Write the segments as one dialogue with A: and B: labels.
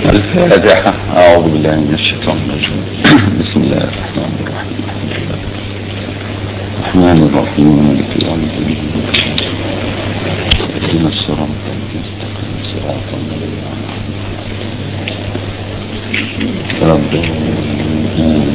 A: الفاتحة أعوذ بالله من الشيطان الرجيم بسم الله الرحمن الرحيم الرحمن الرحيم مالك يوم الدين اهدنا الصراط المستقيم صراط الذين أنعمت عليهم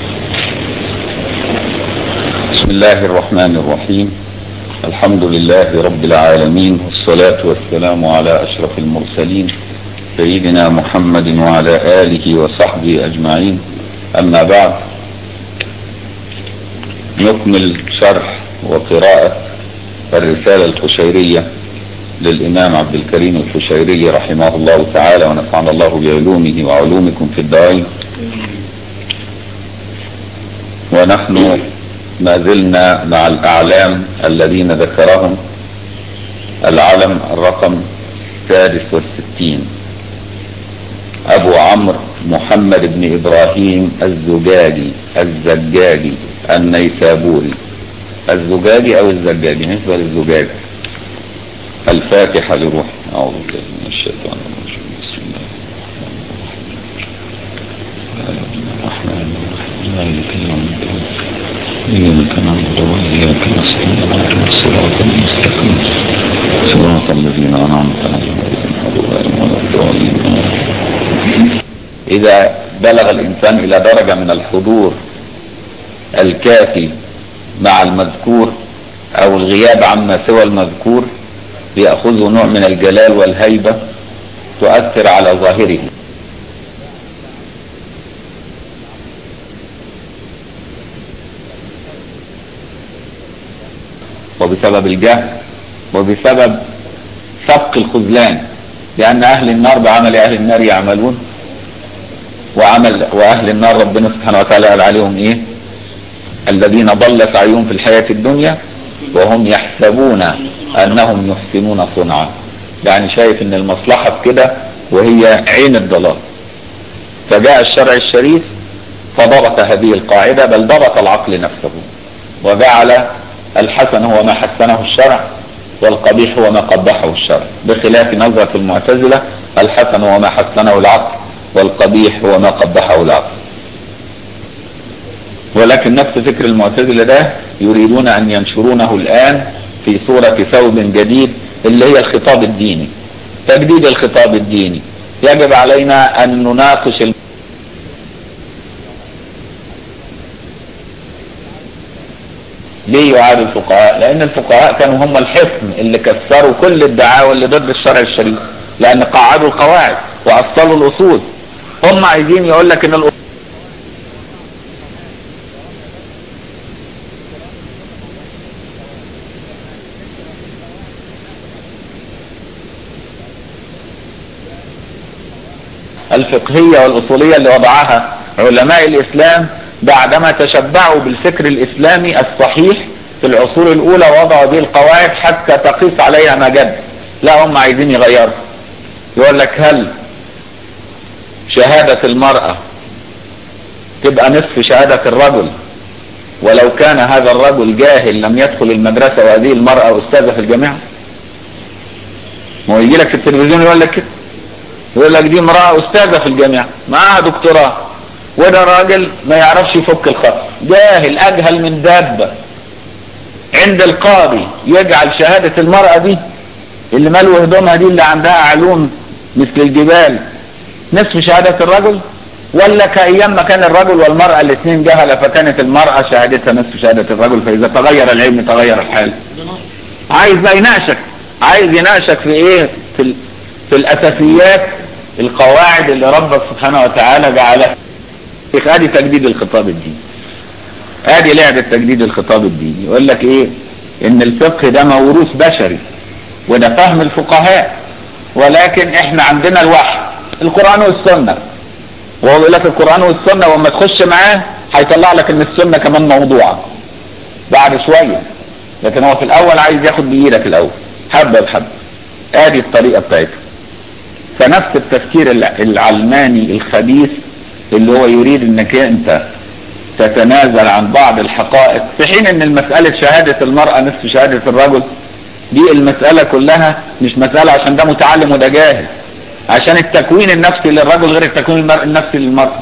A: بسم الله الرحمن الرحيم الحمد لله رب العالمين والصلاة والسلام على أشرف المرسلين سيدنا محمد وعلى آله وصحبه أجمعين أما بعد نكمل شرح وقراءة الرسالة الخشيرية للإمام عبد الكريم الخشيري رحمه الله تعالى ونفعنا الله بعلومه وعلومكم في الدارين ونحن ما زلنا مع الأعلام الذين ذكرهم العلم الرقم السادس والستين أبو عمرو محمد بن إبراهيم الزجاجي الزجاجي النيسابوري الزجاجي أو الزجاجي نسبة للزجاجي الفاتحة لروح أعوذ بالله من الشيطان الرجيم بسم الله الرحمن الرحيم مالك يوم الدين إياك نعبد وإياك نستعين اهدنا الصراط المستقيم صراط الذين أنعمت عليهم غير المغضوب ولا الضالين إذا بلغ الإنسان إلى درجة من الحضور الكافي مع المذكور أو الغياب عما سوى المذكور بيأخذه نوع من الجلال والهيبة تؤثر على ظاهره وبسبب الجهل وبسبب سبق الخذلان لأن أهل النار بعمل أهل النار يعملون وعمل وأهل النار ربنا سبحانه وتعالى قال عليهم إيه الذين ضل سعيهم في الحياة الدنيا وهم يحسبون أنهم يحسنون صنعا يعني شايف أن المصلحة في كده وهي عين الضلال فجاء الشرع الشريف فضبط هذه القاعدة بل ضبط العقل نفسه وجعل الحسن هو ما حسنه الشرع والقبيح هو ما قبحه الشرع بخلاف نظرة المعتزلة الحسن هو ما حسنه العقل والقبيح هو ما قبحه العقل ولكن نفس فكر المعتزلة ده يريدون أن ينشرونه الآن في صورة ثوب جديد اللي هي الخطاب الديني تجديد الخطاب الديني يجب علينا أن نناقش الم... ليه يعاد الفقهاء لأن الفقهاء كانوا هم الحصن اللي كسروا كل الدعاوى اللي ضد الشرع الشريف لأن قعدوا القواعد وأصلوا الأصول هم عايزين يقول لك ان الأصول الفقهية والأصولية اللي وضعها علماء الإسلام بعدما تشبعوا بالفكر الإسلامي الصحيح في العصور الأولى وضعوا به القواعد حتى تقيس عليها ما جد لا هم عايزين يغيروا يقول لك هل شهادة المرأة تبقى نصف شهادة الرجل ولو كان هذا الرجل جاهل لم يدخل المدرسة وهذه المرأة أستاذة في الجامعة ما هو يجي لك في التلفزيون يقول لك كده يقول لك دي امرأة أستاذة في الجامعة معاها دكتوراه وده راجل ما يعرفش يفك الخط جاهل أجهل من دابة عند القاضي يجعل شهادة المرأة دي اللي ملو هدومها دي اللي عندها علوم مثل الجبال نصف شهادة الرجل ولا كأيام ما كان الرجل والمرأة الاثنين جهلة فكانت المرأة شهادتها نصف شهادة الرجل فإذا تغير العلم تغير الحال عايز بقى يناقشك عايز يناقشك في ايه في, في الأساسيات القواعد اللي ربك سبحانه وتعالى جعلها ادي تجديد الخطاب الديني ادي لعبة تجديد الخطاب الديني يقول لك ايه ان الفقه ده موروث بشري وده فهم الفقهاء ولكن احنا عندنا الوحي القرآن والسنة وهو يقول لك القرآن والسنة وما تخش معاه هيطلع لك ان السنة كمان موضوعة بعد شوية لكن هو في الاول عايز ياخد بايدك الاول حبة بحبة ادي الطريقة بتاعته فنفس التفكير العلماني الخبيث اللي هو يريد انك انت تتنازل عن بعض الحقائق في حين ان المسألة شهادة المرأة نصف شهادة الرجل دي المسألة كلها مش مسألة عشان ده متعلم وده جاهل عشان التكوين النفسي للرجل غير التكوين المر... النفسي للمرأة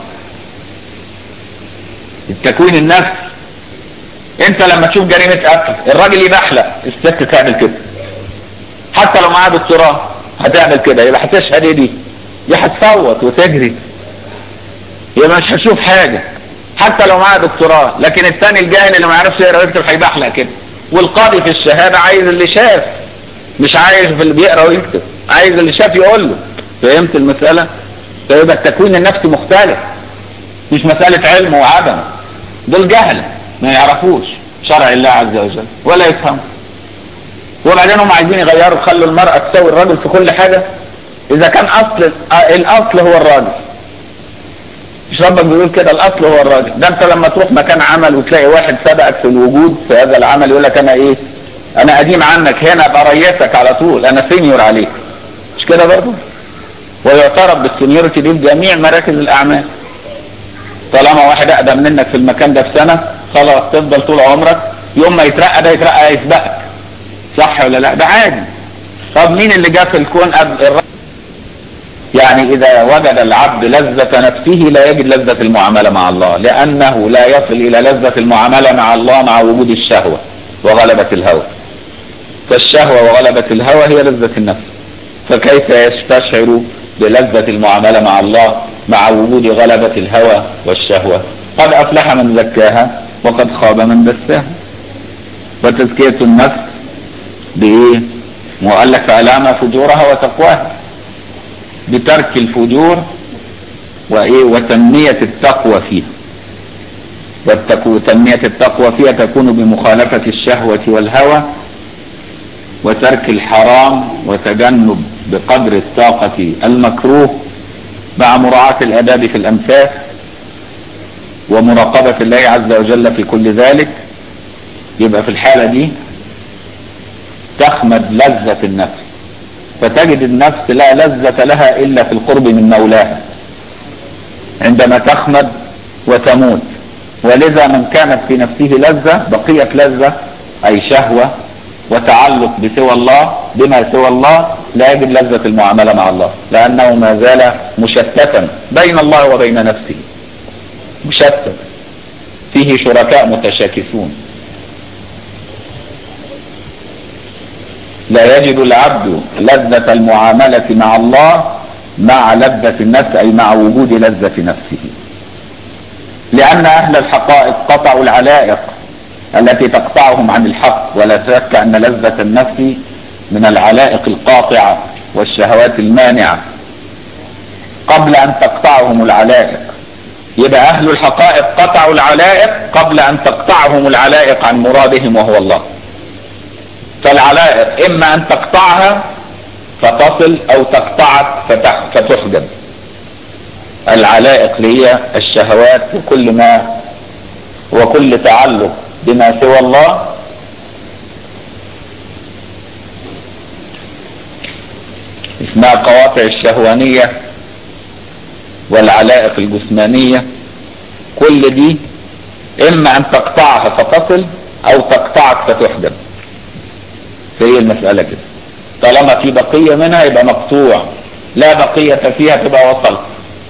A: التكوين النفسي انت لما تشوف جريمة قتل الراجل يبحلق الست تعمل كده حتى لو معاه دكتوراه هتعمل كده يبقى هتشهد ايه دي دي هتصوت وتجري يبقى مش هتشوف حاجة حتى لو معاه دكتوراه لكن الثاني الجاهل اللي ما يعرفش يقرا ويكتب هيبحلق كده والقاضي في الشهادة عايز اللي شاف مش عايز في اللي بيقرا ويكتب عايز اللي شاف يقول له فهمت المسألة فيبقى التكوين النفسي مختلف مش مسألة علم وعدم دول جهل ما يعرفوش شرع الله عز وجل ولا يفهموا وبعدين هم عايزين يغيروا يخلوا المرأة تساوي الراجل في كل حاجة إذا كان أصل الأصل هو الراجل مش ربك بيقول كده الأصل هو الراجل ده أنت لما تروح مكان عمل وتلاقي واحد سبقك في الوجود في هذا العمل يقول لك أنا إيه أنا قديم عنك هنا بريتك على طول أنا سينيور عليك مش كده برضه ويعترف بالسينيورتي دي في جميع مراكز الأعمال طالما واحد أقدم منك في المكان ده في سنة خلاص تفضل طول عمرك يوم ما يترقى ده يترقى يسبقك صح ولا لا ده عادي طب مين اللي جاء في الكون قبل يعني إذا وجد العبد لذة نفسه لا يجد لذة المعاملة مع الله لأنه لا يصل إلى لذة المعاملة مع الله مع وجود الشهوة وغلبة الهوى فالشهوة وغلبة الهوى هي لذة النفس فكيف يستشعر بلذة المعاملة مع الله مع وجود غلبة الهوى والشهوة قد أفلح من زكاها وقد خاب من دساها وتزكية النفس بإيه وقال لك فألام فجورها وتقواها بترك الفجور وإيه وتنمية التقوى فيها وتنمية التقوى فيها تكون بمخالفة الشهوة والهوى وترك الحرام وتجنب بقدر الطاقة المكروه مع مراعاة الآداب في الأنفاس ومراقبة الله عز وجل في كل ذلك يبقى في الحالة دي تخمد لذة النفس فتجد النفس لا لذة لها إلا في القرب من مولاها عندما تخمد وتموت ولذا من كانت في نفسه لذة بقيت لذة أي شهوة وتعلق بسوى الله بما سوى الله لا يجد لذة المعاملة مع الله لأنه ما زال مشتتا بين الله وبين نفسه مشتت فيه شركاء متشاكسون لا يجد العبد لذة المعاملة مع الله مع لذة النفس أي مع وجود لذة نفسه لأن أهل الحقائق قطعوا العلائق التي تقطعهم عن الحق ولا شك أن لذة النفس من العلائق القاطعة والشهوات المانعة قبل أن تقطعهم العلائق يبقى أهل الحقائق قطعوا العلائق قبل أن تقطعهم العلائق عن مرادهم وهو الله فالعلائق إما أن تقطعها فتصل أو تقطعك فتحجب العلائق هي الشهوات وكل ما وكل تعلق بما سوى الله اسمها قواطع الشهوانية والعلائق الجسمانية كل دي اما ان تقطعها فتصل او تقطعك فتحجب فهي المسألة كده طالما في بقية منها يبقى مقطوع لا بقية فيها تبقى وصل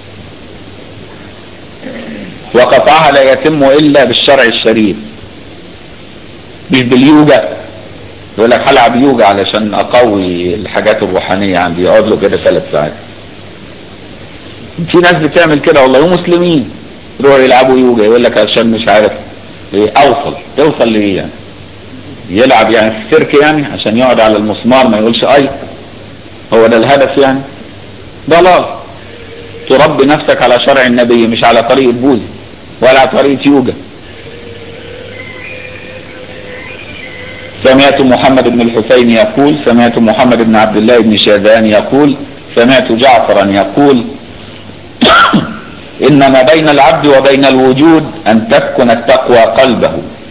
A: وقطعها لا يتم الا بالشرع الشريف مش باليوجا يقول لك هلعب يوجا علشان اقوي الحاجات الروحانية عندي يقعد له كده ثلاث ساعات في ناس بتعمل كده والله ومسلمين يروحوا يلعبوا يوجا يقول لك عشان مش عارف ايه اوصل توصل لايه يعني يلعب يعني في السيرك يعني عشان يقعد على المسمار ما يقولش اي هو ده الهدف يعني ضلال تربي نفسك على شرع النبي مش على طريقة بوذي ولا على طريقة يوجا سمعت محمد بن الحسين يقول سمعت محمد بن عبد الله بن شاذان يقول سمعت جعفرا يقول إن ما بين العبد وبين الوجود أن تسكن التقوى قلبه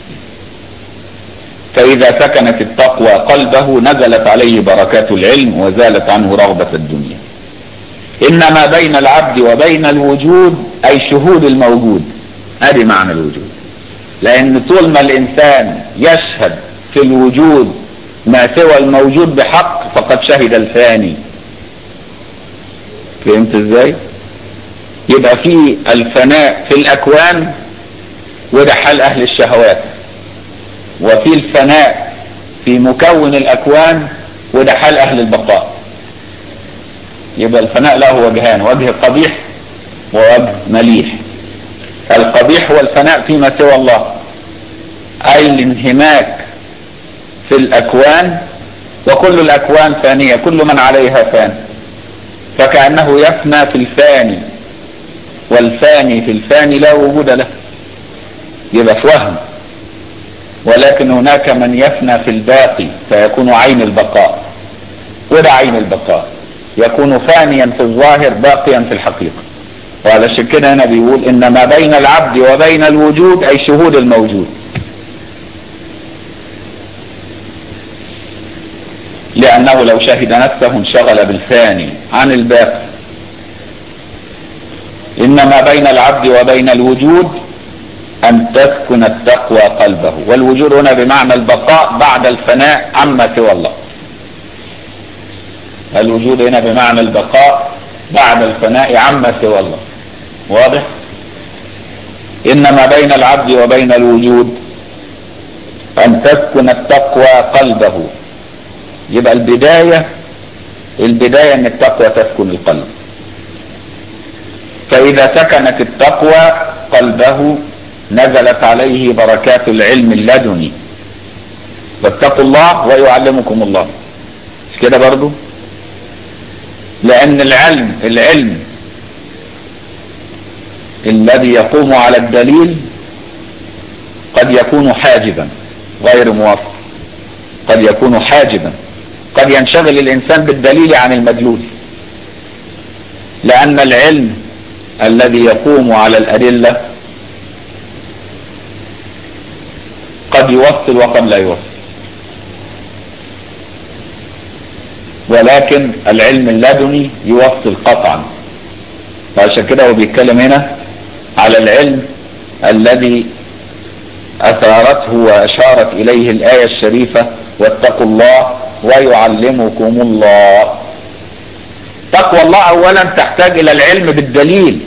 A: فإذا سكنت التقوى قلبه نزلت عليه بركات العلم وزالت عنه رغبة الدنيا إن ما بين العبد وبين الوجود أي شهود الموجود هذه معنى الوجود لأن طول ما الإنسان يشهد في الوجود ما سوى الموجود بحق فقد شهد الفاني فهمت ازاي يبقى في الفناء في الاكوان وده حال اهل الشهوات وفي الفناء في مكون الاكوان وده حال اهل البقاء يبقى الفناء له وجهان وجه قبيح ووجه مليح القبيح هو الفناء فيما سوى الله اي الانهماك في الاكوان وكل الاكوان فانية كل من عليها فان فكأنه يفنى في الفاني والفاني في الفاني لا وجود له يبقى في وهم ولكن هناك من يفنى في الباقي فيكون عين البقاء وده عين البقاء يكون فانيا في الظاهر باقيا في الحقيقة وعلشان كده هنا بيقول ان ما بين العبد وبين الوجود اي شهود الموجود لانه لو شهد نفسه انشغل بالفاني عن الباقي ان ما بين العبد وبين الوجود ان تسكن التقوى قلبه والوجود هنا بمعنى البقاء بعد الفناء عما سوى الله الوجود هنا بمعنى البقاء بعد الفناء عما سوى الله واضح ان ما بين العبد وبين الوجود ان تسكن التقوى قلبه يبقى البداية البداية ان التقوى تسكن القلب فاذا سكنت التقوى قلبه نزلت عليه بركات العلم اللدني فاتقوا الله ويعلمكم الله مش كده برضو لان العلم العلم الذي يقوم على الدليل قد يكون حاجبا غير موافق قد يكون حاجبا قد ينشغل الانسان بالدليل عن المدلول لان العلم الذي يقوم على الادله قد يوصل وقد لا يوصل ولكن العلم اللدني يوصل قطعا فعشان كده هو بيتكلم هنا على العلم الذي اثارته واشارت اليه الايه الشريفه واتقوا الله ويعلمكم الله تقوى الله اولا تحتاج الى العلم بالدليل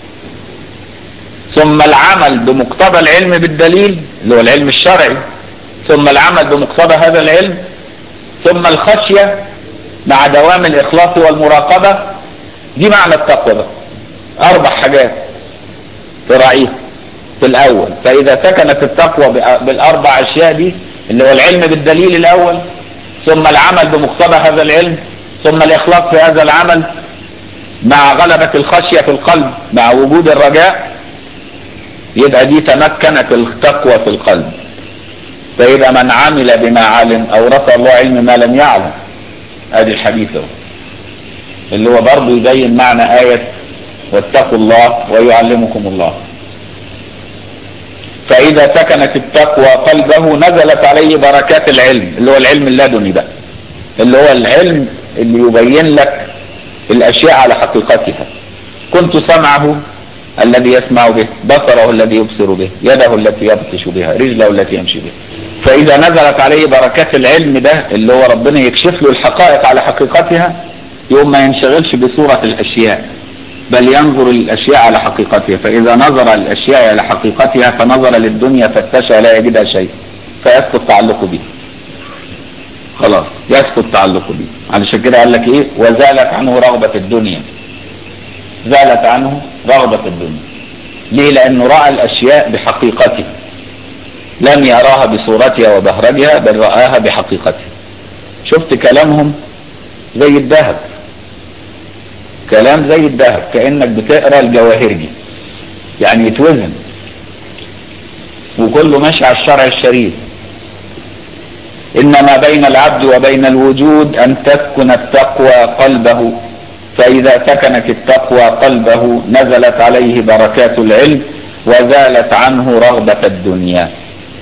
A: ثم العمل بمقتضى العلم بالدليل اللي هو العلم الشرعي ثم العمل بمقتضى هذا العلم ثم الخشية مع دوام الاخلاص والمراقبة دي معنى التقوى ده اربع حاجات تراعيها في الاول فاذا سكنت التقوى بالاربع اشياء دي اللي هو العلم بالدليل الاول ثم العمل بمقتضى هذا العلم ثم الاخلاص في هذا العمل مع غلبة الخشية في القلب مع وجود الرجاء يبقى دي تمكنت التقوى في القلب فيبقى من عمل بما علم اورث الله علم ما لم يعلم ادي الحديث اهو اللي هو برضه يبين معنى آية واتقوا الله ويعلمكم الله فإذا سكنت التقوى قلبه نزلت عليه بركات العلم اللي هو العلم اللدني ده اللي هو العلم اللي يبين لك الأشياء على حقيقتها كنت سمعه الذي يسمع به بصره الذي يبصر به يده التي يبطش بها رجله التي يمشي بها فإذا نزلت عليه بركات العلم ده اللي هو ربنا يكشف له الحقائق على حقيقتها يوم ما ينشغلش بصورة الأشياء بل ينظر للأشياء على حقيقتها فإذا نظر الأشياء على حقيقتها فنظر للدنيا فتشى لا يجدها شيء فيسقط تعلقه به خلاص يسقط تعلقه به علشان كده قال لك ايه وزالت عنه رغبة الدنيا زالت عنه رغبة الدنيا ليه لانه رأى الاشياء بحقيقتها لم يراها بصورتها وبهرجها بل رآها بحقيقتها شفت كلامهم زي الذهب كلام زي الذهب كأنك بتقرا الجواهرجي يعني يتوزن وكله ماشي على الشرع الشريف إنما بين العبد وبين الوجود أن تسكن التقوى قلبه فإذا سكنت التقوى قلبه نزلت عليه بركات العلم وزالت عنه رغبة الدنيا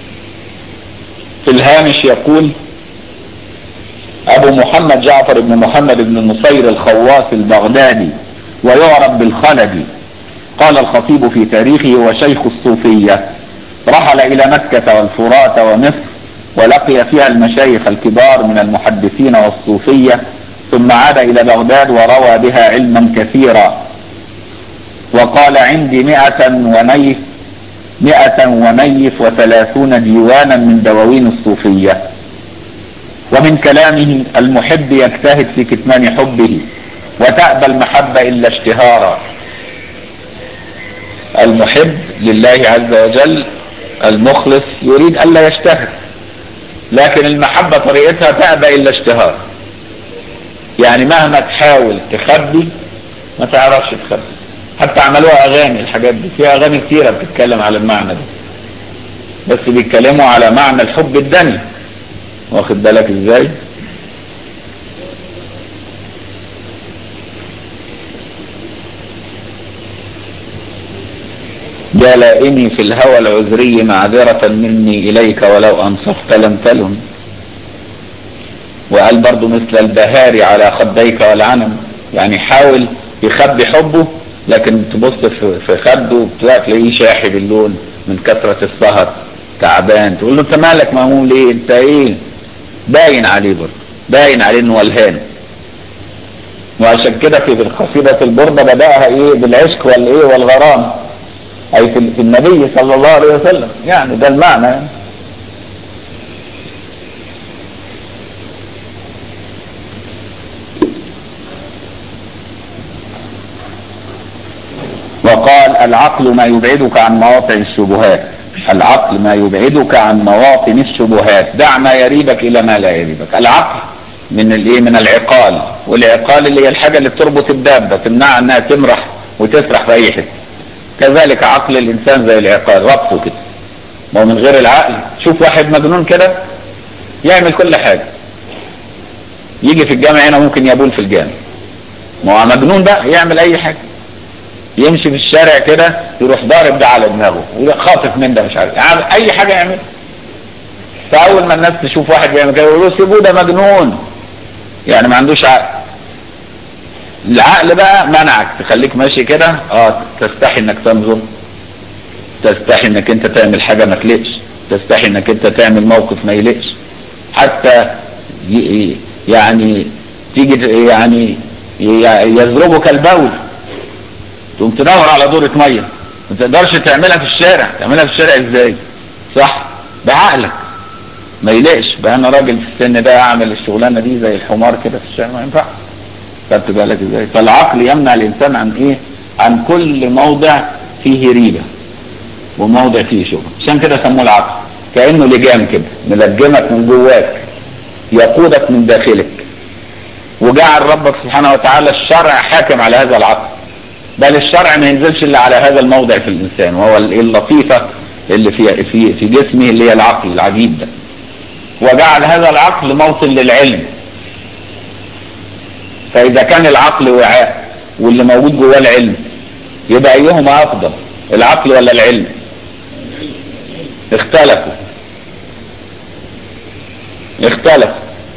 A: في الهامش يقول أبو محمد جعفر بن محمد بن النصير الخواص البغدادي ويعرف بالخلدي قال الخطيب في تاريخه وشيخ الصوفية رحل إلى مكة والفرات ومصر ولقي فيها المشايخ الكبار من المحدثين والصوفية في ثم عاد إلى بغداد وروى بها علما كثيرا وقال عندي مئة ونيف مئة ونيف وثلاثون ديوانا من دواوين الصوفية ومن كلامه المحب يجتهد في كتمان حبه وتأبى المحبة إلا اشتهارا المحب لله عز وجل المخلص يريد ألا يشتهر لكن المحبة طريقتها تأبى إلا اشتهار يعني مهما تحاول تخبي ما تعرفش تخبي حتى عملوها أغاني الحاجات دي فيها أغاني كتيرة بتتكلم على المعنى ده بس بيتكلموا على معنى الحب الدني واخد بالك ازاي جلائني في الهوى العذري معذرة مني إليك ولو أنصفت لم تلم وقال برضو مثل البهار على خديك والعنم يعني حاول يخبي حبه لكن تبص في خده تلاقيه شاحب اللون من كثرة السهر تعبان تقول له انت مالك مهموم ليه انت ايه باين عليه برضه باين عليه انه ولهان وعشان كده في القصيدة البردة بدأها ايه بالعشق والايه والغرام اي في النبي صلى الله عليه وسلم يعني ده المعنى يعني. وقال العقل ما يبعدك عن مواطن الشبهات العقل ما يبعدك عن مواطن الشبهات دع ما يريبك الى ما لا يريبك العقل من الايه من العقال والعقال اللي هي الحاجه اللي بتربط الدابه تمنعها انها تمرح وتسرح في اي حته كذلك عقل الانسان زي العقال ربطه كده ما هو من غير العقل شوف واحد مجنون كده يعمل كل حاجه يجي في الجامع هنا ممكن يبول في الجامع ما هو مجنون بقى يعمل اي حاجه يمشي في الشارع كده يروح ضارب ده على دماغه وخاطف من ده مش عارف يعني اي حاجه يعمل فاول ما الناس تشوف واحد بيعمل كده يقولوا سيبوه ده مجنون يعني ما عندوش عقل العقل بقى منعك تخليك ماشي كده اه تستحي انك تنظر تستحي انك انت تعمل حاجه ما تلقش تستحي انك انت تعمل موقف ما يلقش حتى يعني تيجي يعني يضربك البول تقوم تدور على دورة مية ما تقدرش تعملها في الشارع تعملها في الشارع ازاي صح بعقلك ما يلاقش بقى انا راجل في السن ده اعمل الشغلانه دي زي الحمار كده في الشارع ما ينفعش خدت بالك ازاي فالعقل يمنع الانسان عن ايه عن كل موضع فيه ريبه وموضع فيه شبهه عشان كده سموه العقل كانه لجام كده ملجمك من جواك يقودك من داخلك وجعل ربك سبحانه وتعالى الشرع حاكم على هذا العقل بل الشرع ما ينزلش الا على هذا الموضع في الانسان وهو اللطيفه اللي في في في جسمه اللي هي العقل العجيب ده وجعل هذا العقل موطن للعلم فاذا كان العقل وعاء واللي موجود جواه العلم يبقى ايهما افضل العقل ولا العلم اختلفوا اختلفوا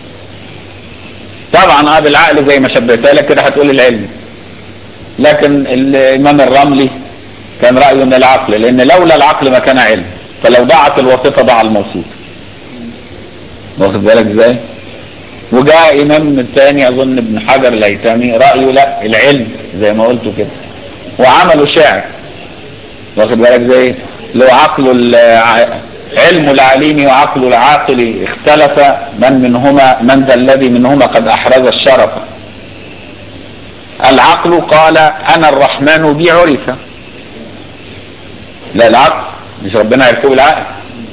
A: طبعا اه بالعقل زي ما شبهتها لك كده هتقول العلم لكن الامام الرملي كان رايه ان العقل لان لولا العقل ما كان علم فلو ضاعت الواسطه ضاع الموصوف واخد بالك ازاي وجاء امام ثاني اظن ابن حجر الهيثمي رايه لا العلم زي ما قلت كده وعملوا شعر واخد بالك ازاي لو عقل علم العليم وعقل العاقل اختلف من منهما من ذا الذي منهما قد احرز الشرف العقل قال انا الرحمن بي عرف لا العقل مش ربنا عرفه بالعقل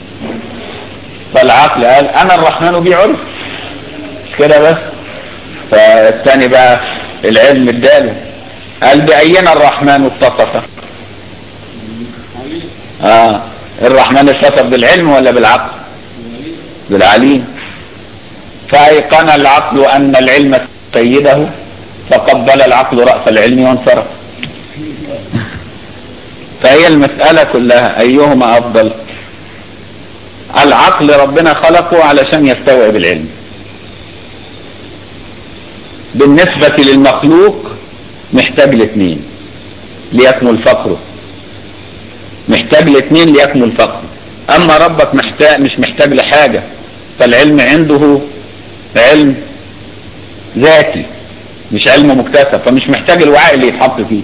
A: فالعقل قال انا الرحمن بي عرف مش كده بس فالثاني بقى العلم اداله قال باينا الرحمن اتصف اه الرحمن اتصف بالعلم ولا بالعقل بالعليم فايقن العقل ان العلم سيده فقبل العقل رأس العلم وانصرف فهي المسألة كلها أيهما أفضل العقل ربنا خلقه علشان يستوعب العلم بالنسبة للمخلوق محتاج لاثنين ليكمل فقره محتاج لاثنين ليكمل فقره اما ربك محتاج مش محتاج لحاجة فالعلم عنده علم ذاتي مش علم مكتسب فمش محتاج الوعاء اللي يتحط فيه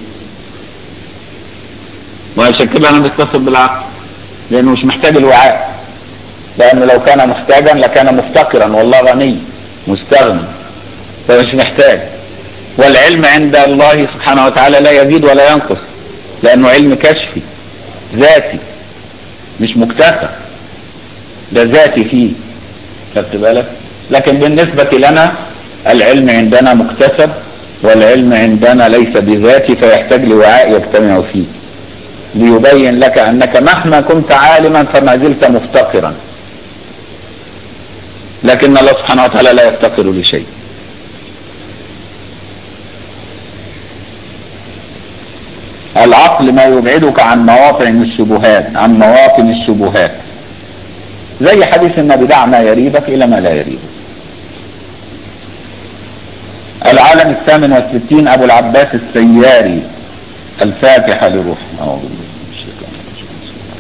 A: وعشان كده انا بتصل بالعقل لانه مش محتاج الوعاء لانه لو كان محتاجا لكان مفتقرا والله غني مستغني فمش محتاج والعلم عند الله سبحانه وتعالى لا يزيد ولا ينقص لانه علم كشفي ذاتي مش مكتسب ده ذاتي فيه خدت بالك لكن بالنسبة لنا العلم عندنا مكتسب والعلم عندنا ليس بذاتي فيحتاج لوعاء يجتمع فيه ليبين لك انك مهما كنت عالما فما زلت مفتقرا لكن الله سبحانه وتعالى لا يفتقر لشيء العقل ما يبعدك عن مواطن الشبهات عن مواطن الشبهات زي حديث النبي دع ما يريبك الى ما لا يريبك العالم الثامن والستين ابو العباس السياري الفاتحة لروح اعوذ بالله من الشيطان الرجيم بسم الله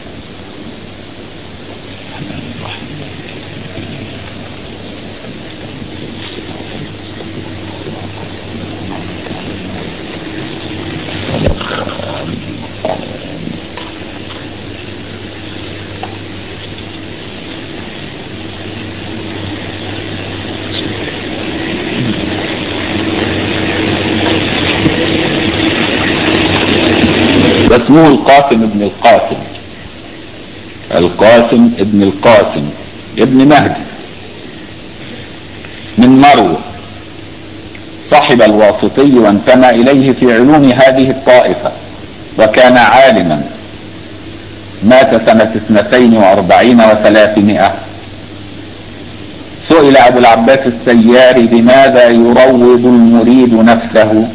A: اسمه القاسم ابن القاسم القاسم ابن القاسم ابن مهدي من مروه صاحب الواسطي وانتمى اليه في علوم هذه الطائفة وكان عالما مات سنة اثنتين واربعين وثلاثمائة سئل ابو العباس السياري بماذا يروض المريد نفسه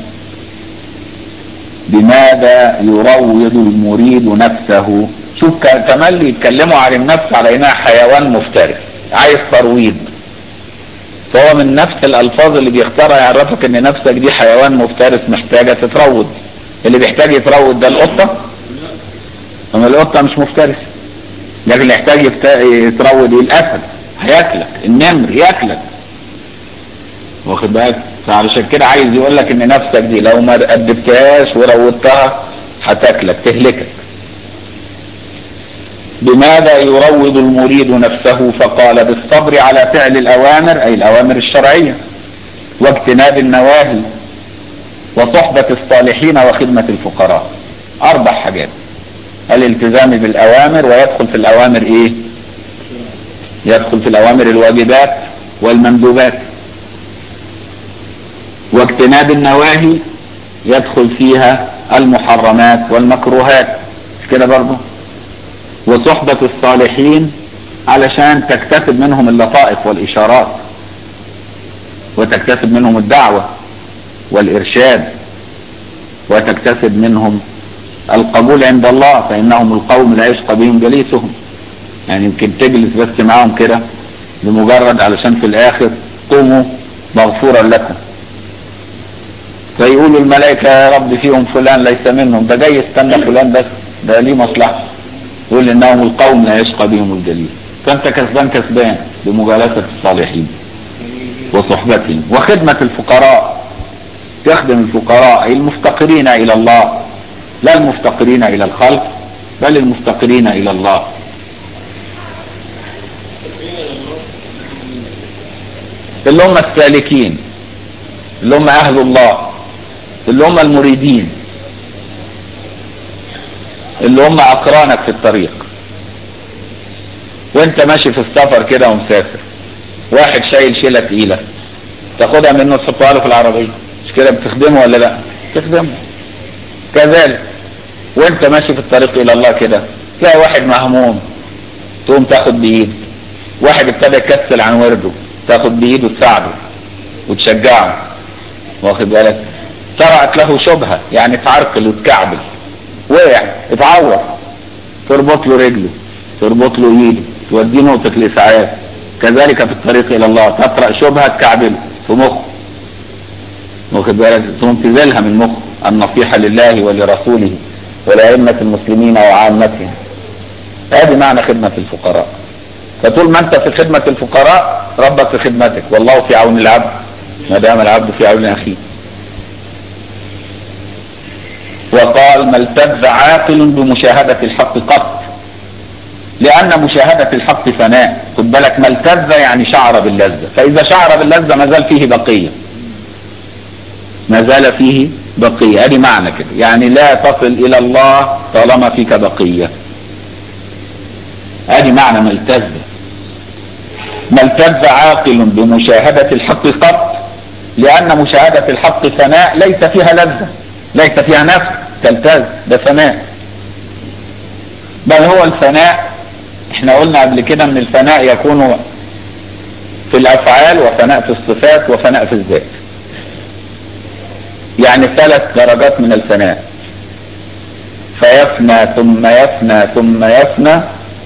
A: بماذا يروض المريد نفسه شوف كمان يتكلموا عن النفس على انها حيوان مفترس عايز ترويض فهو من نفس الالفاظ اللي بيختارها يعرفك ان نفسك دي حيوان مفترس محتاجة تتروض اللي بيحتاج يتروض ده القطة اما القطة مش مفترس لكن اللي يحتاج يتروض الاسد هياكلك النمر ياكلك واخد بالك فعلشان كده عايز يقول لك ان نفسك دي لو ما ادبتهاش وروضتها هتاكلك تهلكك بماذا يروض المريد نفسه فقال بالصبر على فعل الاوامر اي الاوامر الشرعية واجتناب النواهي وصحبة الصالحين وخدمة الفقراء اربع حاجات الالتزام بالاوامر ويدخل في الاوامر ايه يدخل في الاوامر الواجبات والمندوبات واجتناب النواهي يدخل فيها المحرمات والمكروهات مش كده برضه وصحبة الصالحين علشان تكتسب منهم اللطائف والإشارات وتكتسب منهم الدعوة والإرشاد وتكتسب منهم القبول عند الله فإنهم القوم لا يشقى بهم جليسهم يعني يمكن تجلس بس معاهم كده لمجرد علشان في الآخر قوموا مغفورا لكم فيقولوا الملائكة يا رب فيهم فلان ليس منهم ده جاي يستنى فلان بس ده ليه مصلحة يقول انهم القوم لا يشقى بهم الجليل فانت كسبان كسبان بمجالسة الصالحين وصحبتهم وخدمة الفقراء تخدم الفقراء أي المفتقرين الى الله لا المفتقرين الى الخلق بل المفتقرين الى الله اللي هم السالكين اللي هم اهل الله اللي هم المريدين اللي هم اقرانك في الطريق وانت ماشي في السفر كده ومسافر واحد شايل شيلة تقيلة تاخدها منه تحطها له في العربية مش كده بتخدمه ولا لا تخدمه كذلك وانت ماشي في الطريق الى الله كده تلاقي واحد مهموم تقوم تاخد بايده واحد ابتدى يكسل عن ورده تاخد بايده تساعده وتشجعه واخد بالك طرأت له شبهة يعني اتعرقل وتكعبل وقع اتعور تربط له رجله تربط له ايده توديه نقطة الاسعاف كذلك في الطريق الى الله تطرأ شبهة تكعبله في مخه واخد بالك ثم تزيلها من مخه النصيحة لله ولرسوله ولأئمة المسلمين وعامتهم هذه معنى خدمة الفقراء فطول ما انت في خدمة الفقراء ربك في خدمتك والله في عون العبد ما دام العبد في عون اخيه وقال ما التذ عاقل بمشاهدة الحق قط لأن مشاهدة الحق فناء خد بالك ما التذ يعني شعر باللذة فإذا شعر باللذة ما زال فيه بقية ما زال فيه بقية ادي معنى كده يعني لا تصل إلى الله طالما فيك بقية ادي معنى ما التذ ما التذ عاقل بمشاهدة الحق قط لأن مشاهدة الحق فناء ليس فيها لذة ليس فيها نفس تلتز ده فناء بل هو الفناء احنا قلنا قبل كده ان الفناء يكون في الافعال وفناء في الصفات وفناء في الذات يعني ثلاث درجات من الفناء فيفنى ثم يفنى ثم يفنى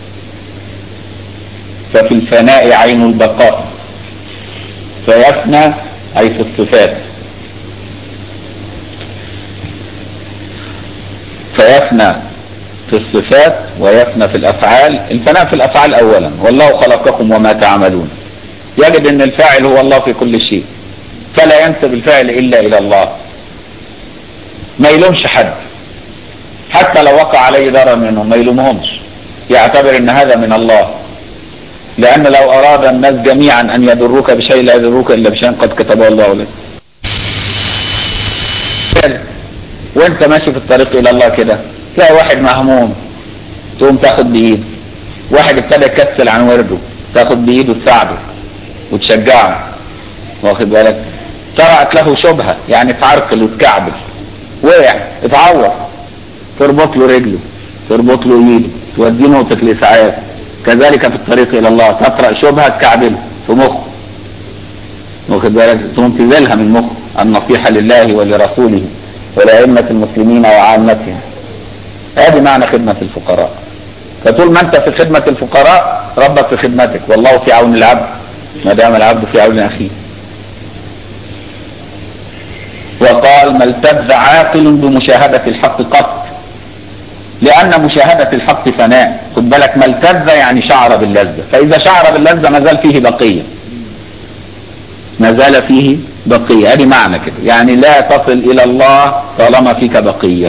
A: ففي الفناء عين البقاء فيفنى أي في الصفات فيفنى في الصفات ويفنى في الأفعال الفناء في الأفعال أولا والله خلقكم وما تعملون يجد أن الفاعل هو الله في كل شيء فلا ينسب الفعل إلا إلى الله ما يلومش حد حتى لو وقع عليه ضرر منهم ما يلومهمش يعتبر ان هذا من الله لان لو اراد الناس جميعا ان يضروك بشيء لا يضروك الا بشيء قد كتبه الله لك وانت ماشي في الطريق الى الله كده تلاقي واحد مهموم تقوم تاخد بايده واحد ابتدى يكسل عن ورده تاخد بايده تساعده وتشجعه واخد بالك طرأت له شبهة يعني تعرقل وتكعبل وقع اتعور تربط له رجله تربط له ايده توديه نقطة الاسعاف كذلك في الطريق الى الله تطرأ شبهة تكعبله في مخه واخد بالك تقوم تزيلها من مخه النصيحة لله ولرسوله ولأئمة المسلمين وعامتهم ادي معنى خدمة الفقراء فطول ما انت في خدمة الفقراء ربك في خدمتك والله في عون العبد ما دام العبد في عون اخيه وقال ما التذ عاقل بمشاهدة الحق قط لأن مشاهدة الحق فناء خد بالك ما التذ يعني شعر باللذة فإذا شعر باللذة ما زال فيه بقية ما زال فيه بقية ادي معنى كده يعني لا تصل إلى الله طالما فيك بقية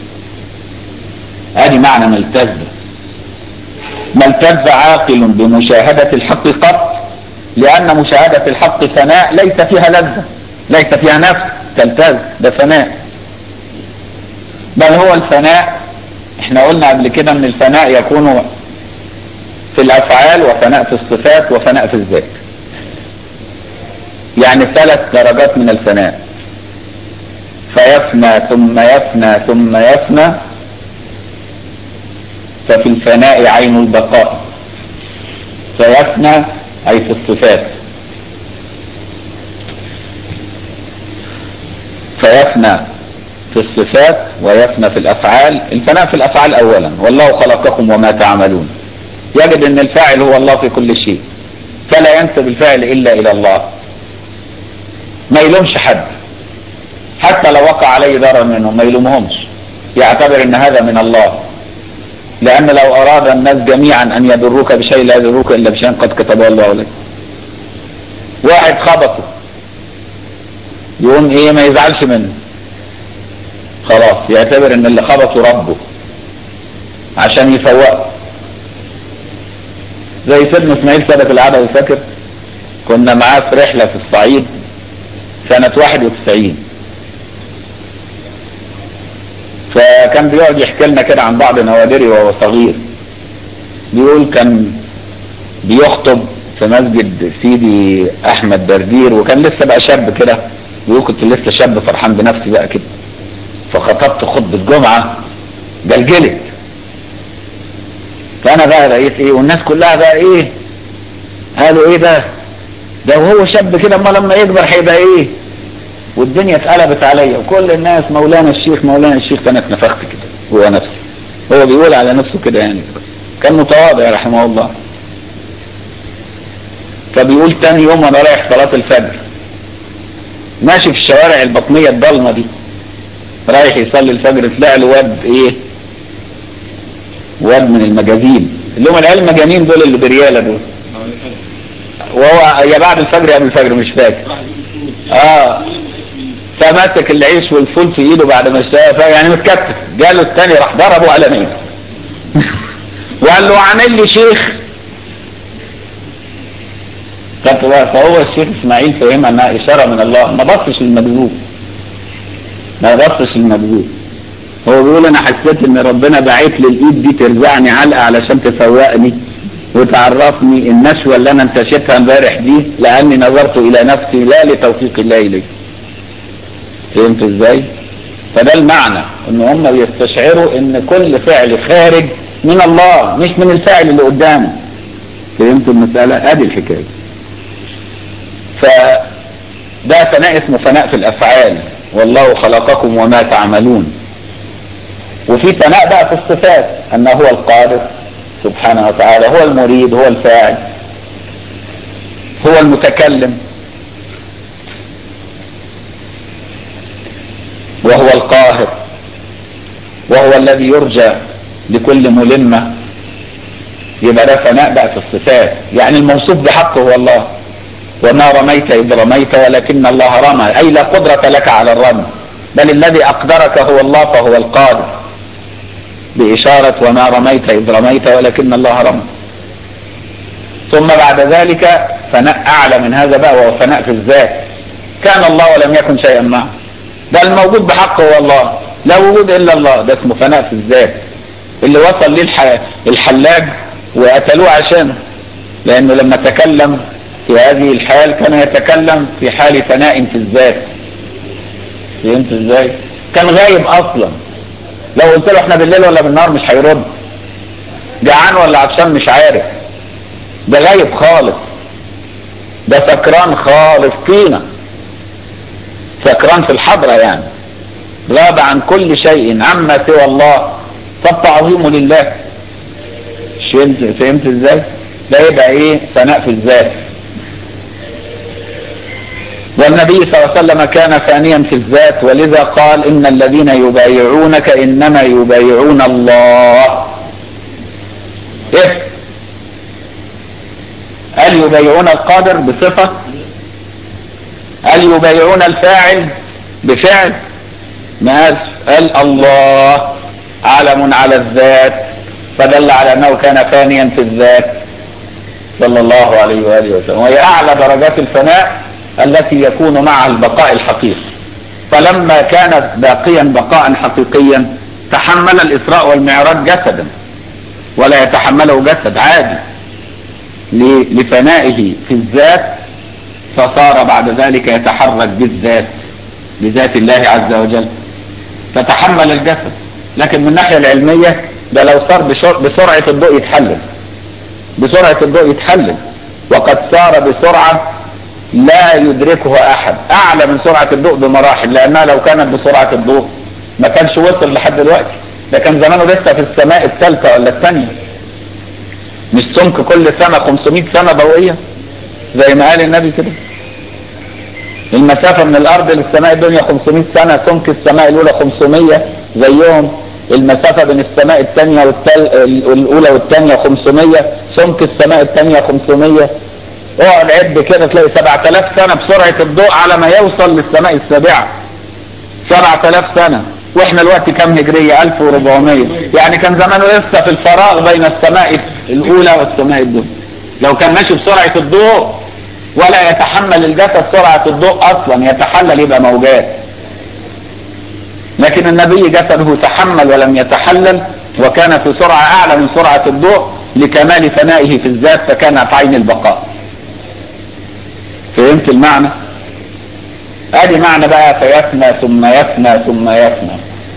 A: ادي معنى ما التذ ما التذ عاقل بمشاهدة الحق قط لأن مشاهدة الحق فناء ليس فيها لذة ليس فيها نفس تلتز ده فناء بل هو الفناء احنا قلنا قبل كده ان الفناء يكون في الافعال وفناء في الصفات وفناء في الذات يعني ثلاث درجات من الفناء فيفنى ثم يفنى ثم يفنى ففي الفناء عين البقاء فيفنى اي في الصفات فيفنى في الصفات ويفنى في الافعال الفناء في الافعال اولا والله خلقكم وما تعملون يجد ان الفاعل هو الله في كل شيء فلا ينسب الفعل الا الى الله ما يلومش حد حتى لو وقع عليه ضرر منهم ما يلومهمش يعتبر ان هذا من الله لان لو اراد الناس جميعا ان يضروك بشيء لا يضروك الا بشيء قد كتبه الله لك واحد خبطه يقوم ايه ما يزعلش منه خلاص يعتبر ان اللي خبطه ربه عشان يفوقه زي سيدنا اسماعيل سبت العدوي فاكر كنا معاه في رحلة في الصعيد سنة 91 فكان بيقعد يحكي لنا كده عن بعض نوادري وهو صغير بيقول كان بيخطب في مسجد سيدي احمد دردير وكان لسه بقى شاب كده بيقول كنت لسه شاب فرحان بنفسي بقى كده فخطبت خطبة جمعة جلجلت فانا بقى بقيت ايه والناس كلها بقى ايه قالوا ايه ده ده وهو شاب كده اما لما يكبر هيبقى ايه والدنيا اتقلبت عليا وكل الناس مولانا الشيخ مولانا الشيخ كان اتنفخت كده هو نفسه هو بيقول على نفسه كده يعني كان متواضع رحمه الله فبيقول تاني يوم وانا رايح صلاة الفجر ماشي في الشوارع البطنية الضلمة دي رايح يصلي الفجر طلع له واد ايه واد من المجازين اللي هم العيال المجانين دول اللي بريالة دول وهو يا بعد الفجر يا قبل الفجر مش فاكر اه فمسك العيش والفول في ايده بعد ما اشتغل يعني متكتف جاله الثاني راح ضربه قلمين وقال له عامل لي شيخ فهو الشيخ اسماعيل فهمها انها اشاره من الله ما بصش للمكذوب ما بصش للمكذوب هو بيقول انا حسيت ان ربنا باعت لي الايد دي ترزعني علقه علشان تفوقني وتعرفني النشوه اللي انا انتشتها امبارح دي لاني نظرت الى نفسي لا لتوفيق الله الي فهمت ازاي فده المعنى ان هم يستشعروا ان كل فعل خارج من الله مش من الفاعل اللي قدامه فهمت المسألة ادي الحكاية فده فناء اسمه فناء في الافعال والله خلقكم وما تعملون وفي فناء بقى في الصفات انه هو القادر سبحانه وتعالى هو المريد هو الفاعل هو المتكلم وهو القاهر وهو الذي يرجى لكل ملمة يبقى ده فناء بقى في الصفات يعني الموصوف بحقه هو الله وما رميت إذ رميت ولكن الله رمى أي لا قدرة لك على الرمي بل الذي أقدرك هو الله فهو القادر بإشارة وما رميت إذ رميت ولكن الله رمى ثم بعد ذلك فناء أعلى من هذا بقى وهو فناء في الذات كان الله ولم يكن شيئا معه ده الموجود بحقه هو الله لا وجود إلا الله ده اسمه فناء في الذات اللي وصل ليه الح... الحلاج وقتلوه عشانه لأنه لما تكلم في هذه الحال كان يتكلم في حال فناء في الذات فهمت ازاي كان غايب اصلا لو قلت له احنا بالليل ولا بالنهار مش هيرد جعان ولا عطشان مش عارف ده غايب خالص ده سكران خالص فينا سكران في الحضرة يعني غاب عن كل شيء عما سوى الله فالتعظيم لله فهمت فهمت ازاي ده يبقى ايه ثناء في الذات والنبي صلى الله عليه وسلم كان ثانيا في الذات ولذا قال ان الذين يبايعونك انما يبايعون الله ايه هل يبايعون القادر بصفة هل يبايعون الفاعل بفعل ما قال الله علم على الذات فدل على انه كان فانيا في الذات صلى الله عليه واله وسلم وهي اعلى درجات الفناء التي يكون معها البقاء الحقيقي فلما كان باقيا بقاء حقيقيا تحمل الاسراء والمعراج جسدا ولا يتحمله جسد عادي لفنائه في الذات فصار بعد ذلك يتحرك بالذات بذات الله عز وجل فتحمل الجسد لكن من الناحية العلمية ده لو صار بسرعة الضوء يتحلل بسرعة الضوء يتحلل وقد صار بسرعة لا يدركها احد اعلى من سرعة الضوء بمراحل لانها لو كانت بسرعة الضوء ما كانش وصل لحد دلوقتي ده كان زمانه لسه في السماء الثالثة ولا الثانية مش سمك كل سنة 500 سنة ضوئية زي ما قال النبي كده المسافة من الارض للسماء الدنيا 500 سنة سمك السماء الاولى 500 زيهم المسافة بين السماء الثانية والتل... الاولى والثانية 500 سمك السماء الثانية 500 اقعد عد كده تلاقي 7000 سنة بسرعة الضوء على ما يوصل للسماء السابعة 7000 سنة واحنا الوقت كام هجرية 1400 يعني كان زمانه لسه في الفراغ بين السماء الاولى والسماء الدنيا لو كان ماشي بسرعة الضوء ولا يتحمل الجسد سرعة الضوء اصلا يتحلل يبقى موجات لكن النبي جسده تحمل ولم يتحلل وكان في سرعة اعلى من سرعة الضوء لكمال فنائه في الذات فكان في عين البقاء فهمت المعنى ادي معنى بقى فيفنى ثم يفنى ثم يفنى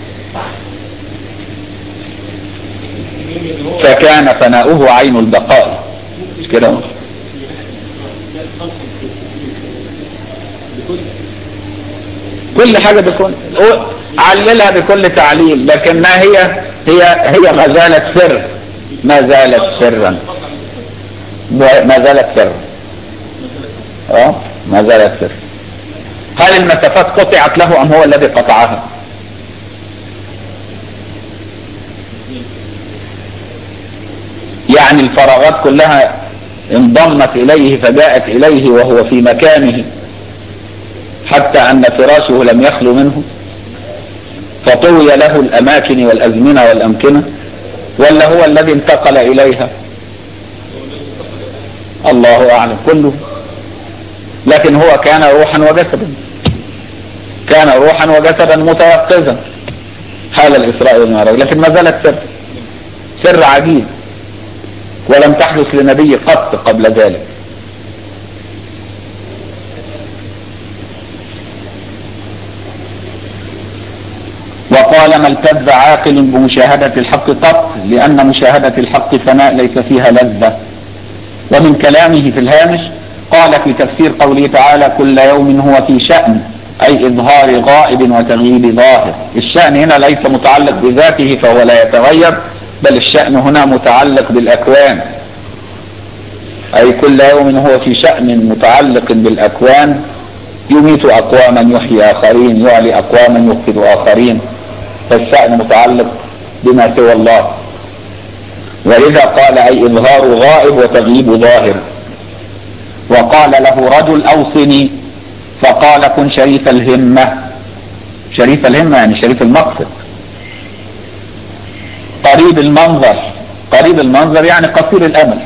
A: فكان فناؤه عين البقاء مش كده كل حاجة بكل عللها بكل تعليل لكنها هي هي هي ما زالت سر ما زالت سرا ما زالت سر اه ما زالت سر هل المسافات قطعت له ام هو الذي قطعها يعني الفراغات كلها انضمت اليه فجاءت اليه وهو في مكانه حتى أن فراشه لم يخلو منه فطوي له الأماكن والأزمنة والأمكنة ولا هو الذي انتقل إليها الله أعلم كله لكن هو كان روحا وجسدا كان روحا وجسدا متيقظا حال الإسراء والمعراج لكن ما زالت سر سر عجيب ولم تحدث لنبي قط قبل ذلك وقال ما التذ عاقل بمشاهدة الحق قط لأن مشاهدة الحق فناء ليس فيها لذة ومن كلامه في الهامش قال في تفسير قوله تعالى كل يوم هو في شأن أي إظهار غائب وتغييب ظاهر الشأن هنا ليس متعلق بذاته فهو لا يتغير بل الشأن هنا متعلق بالأكوان أي كل يوم هو في شأن متعلق بالأكوان يميت أقواما يحيي آخرين يعلي أقواما يفقد آخرين فالشأن متعلق بما سوى الله ولذا قال أي إظهار غائب وتغييب ظاهر وقال له رجل أوصني فقال كن شريف الهمة شريف الهمة يعني شريف المقصد قريب المنظر قريب المنظر يعني قصير الأمل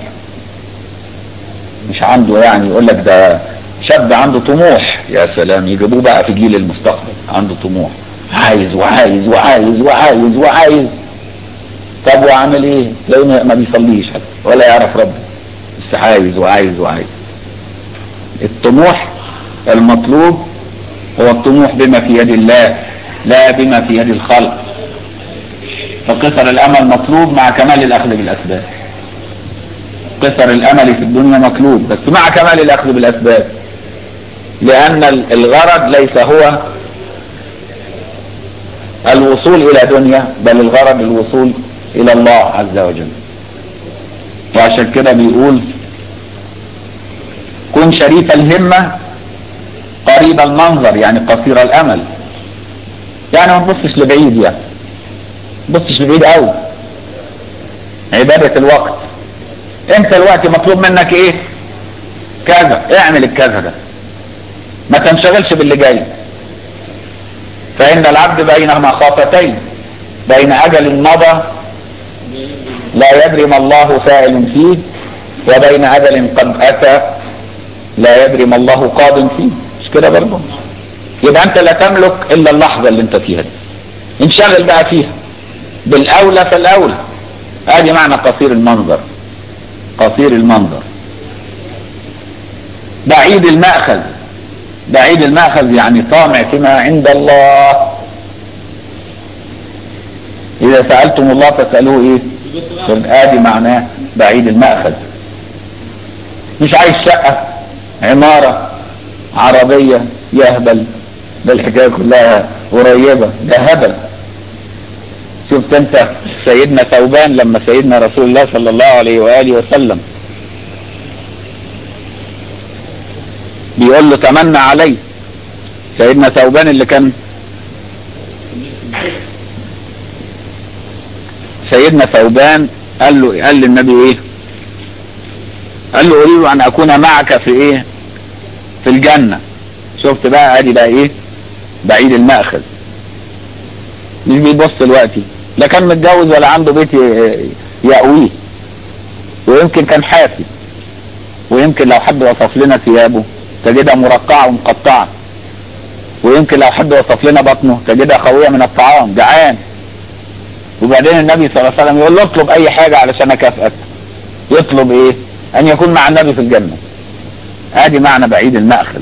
A: مش عنده يعني يقول لك ده شاب عنده طموح يا سلام يجيبوه بقى في جيل المستقبل عنده طموح عايز وعايز وعايز وعايز وعايز طب وعامل ايه تلاقيه ما بيصليش حتى ولا يعرف ربه بس عايز وعايز وعايز الطموح المطلوب هو الطموح بما في يد الله لا بما في يد الخلق فقصر الامل مطلوب مع كمال الاخذ بالاسباب قصر الامل في الدنيا مطلوب بس مع كمال الاخذ بالاسباب لان الغرض ليس هو الوصول الى دنيا بل الغرض الوصول الى الله عز وجل وعشان كده بيقول كن شريف الهمة قريب المنظر يعني قصير الامل يعني ما تبصش لبعيد يعني بصش لبعيد قوي عبادة الوقت انت الوقت مطلوب منك ايه كذا اعمل الكذا ده ما تنشغلش باللي جاي فإن العبد بين مخافتين بين أجل مضى لا يدري ما الله فاعل فيه وبين أجل قد أتى لا يدري ما الله قادم فيه مش كده برضه يبقى أنت لا تملك إلا اللحظة اللي أنت فيها دي انشغل بقى فيها بالأولى فالأولى ادي معنى قصير المنظر قصير المنظر بعيد المأخذ بعيد المأخذ يعني طامع فيما عند الله إذا سألتم الله فاسألوه إيه ادي معناه بعيد المأخذ مش عايز شقة عمارة عربية يهبل ده الحكاية كلها قريبة ده هبل شفت انت سيدنا ثوبان لما سيدنا رسول الله صلى الله عليه وآله وسلم بيقول له تمنى علي سيدنا ثوبان اللي كان سيدنا ثوبان قال له قال للنبي ايه قال له اريد ان اكون معك في ايه في الجنة شفت بقى ادي بقى ايه بعيد المأخذ مش بيبص دلوقتي لا كان متجوز ولا عنده بيت يأويه ويمكن كان حافي ويمكن لو حد وصف لنا ثيابه تجدها مرقعة ومقطعة ويمكن لو حد وصف لنا بطنه تجدها خوية من الطعام جعان وبعدين النبي صلى الله عليه وسلم يقول له اطلب اي حاجة علشان اكافئك يطلب ايه ان يكون مع النبي في الجنة ادي معنى بعيد المأخذ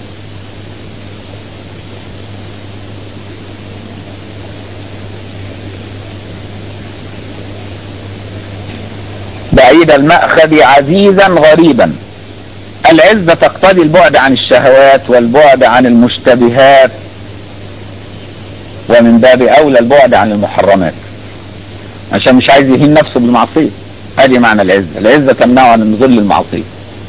A: بعيد المأخذ عزيزا غريبا العزة تقتضي البعد عن الشهوات والبعد عن المشتبهات ومن باب أولى البعد عن المحرمات عشان مش عايز يهين نفسه بالمعصية هذه معنى العزة العزة تمنعه عن ظل المعصية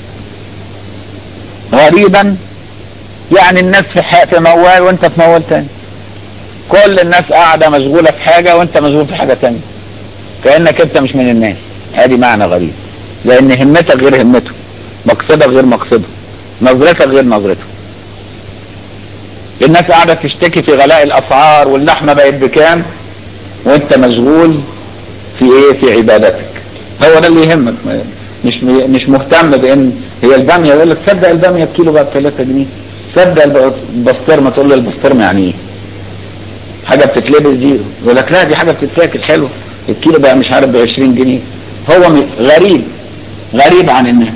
A: غريبا يعني الناس في في موال وانت في موال تاني كل الناس قاعدة مشغولة في حاجة وانت مشغول في حاجة تانية كأنك انت مش من الناس ادي معنى غريب لان همتك غير همته مقصدك غير مقصده نظرتك غير نظرته الناس قاعدة تشتكي في غلاء الاسعار واللحمة بقت بكام وانت مشغول في ايه في عبادتك هو ده اللي يهمك مش مش مهتم بان هي الباميه يقول لك تصدق الباميه الكيلو بقى ب 3 جنيه تصدق البسطرمه تقول له البسطرمه يعني ايه حاجه بتتلبس دي يقول لك لا دي حاجه بتتاكل حلو الكيلو بقى مش عارف ب 20 جنيه هو غريب غريب عن الناس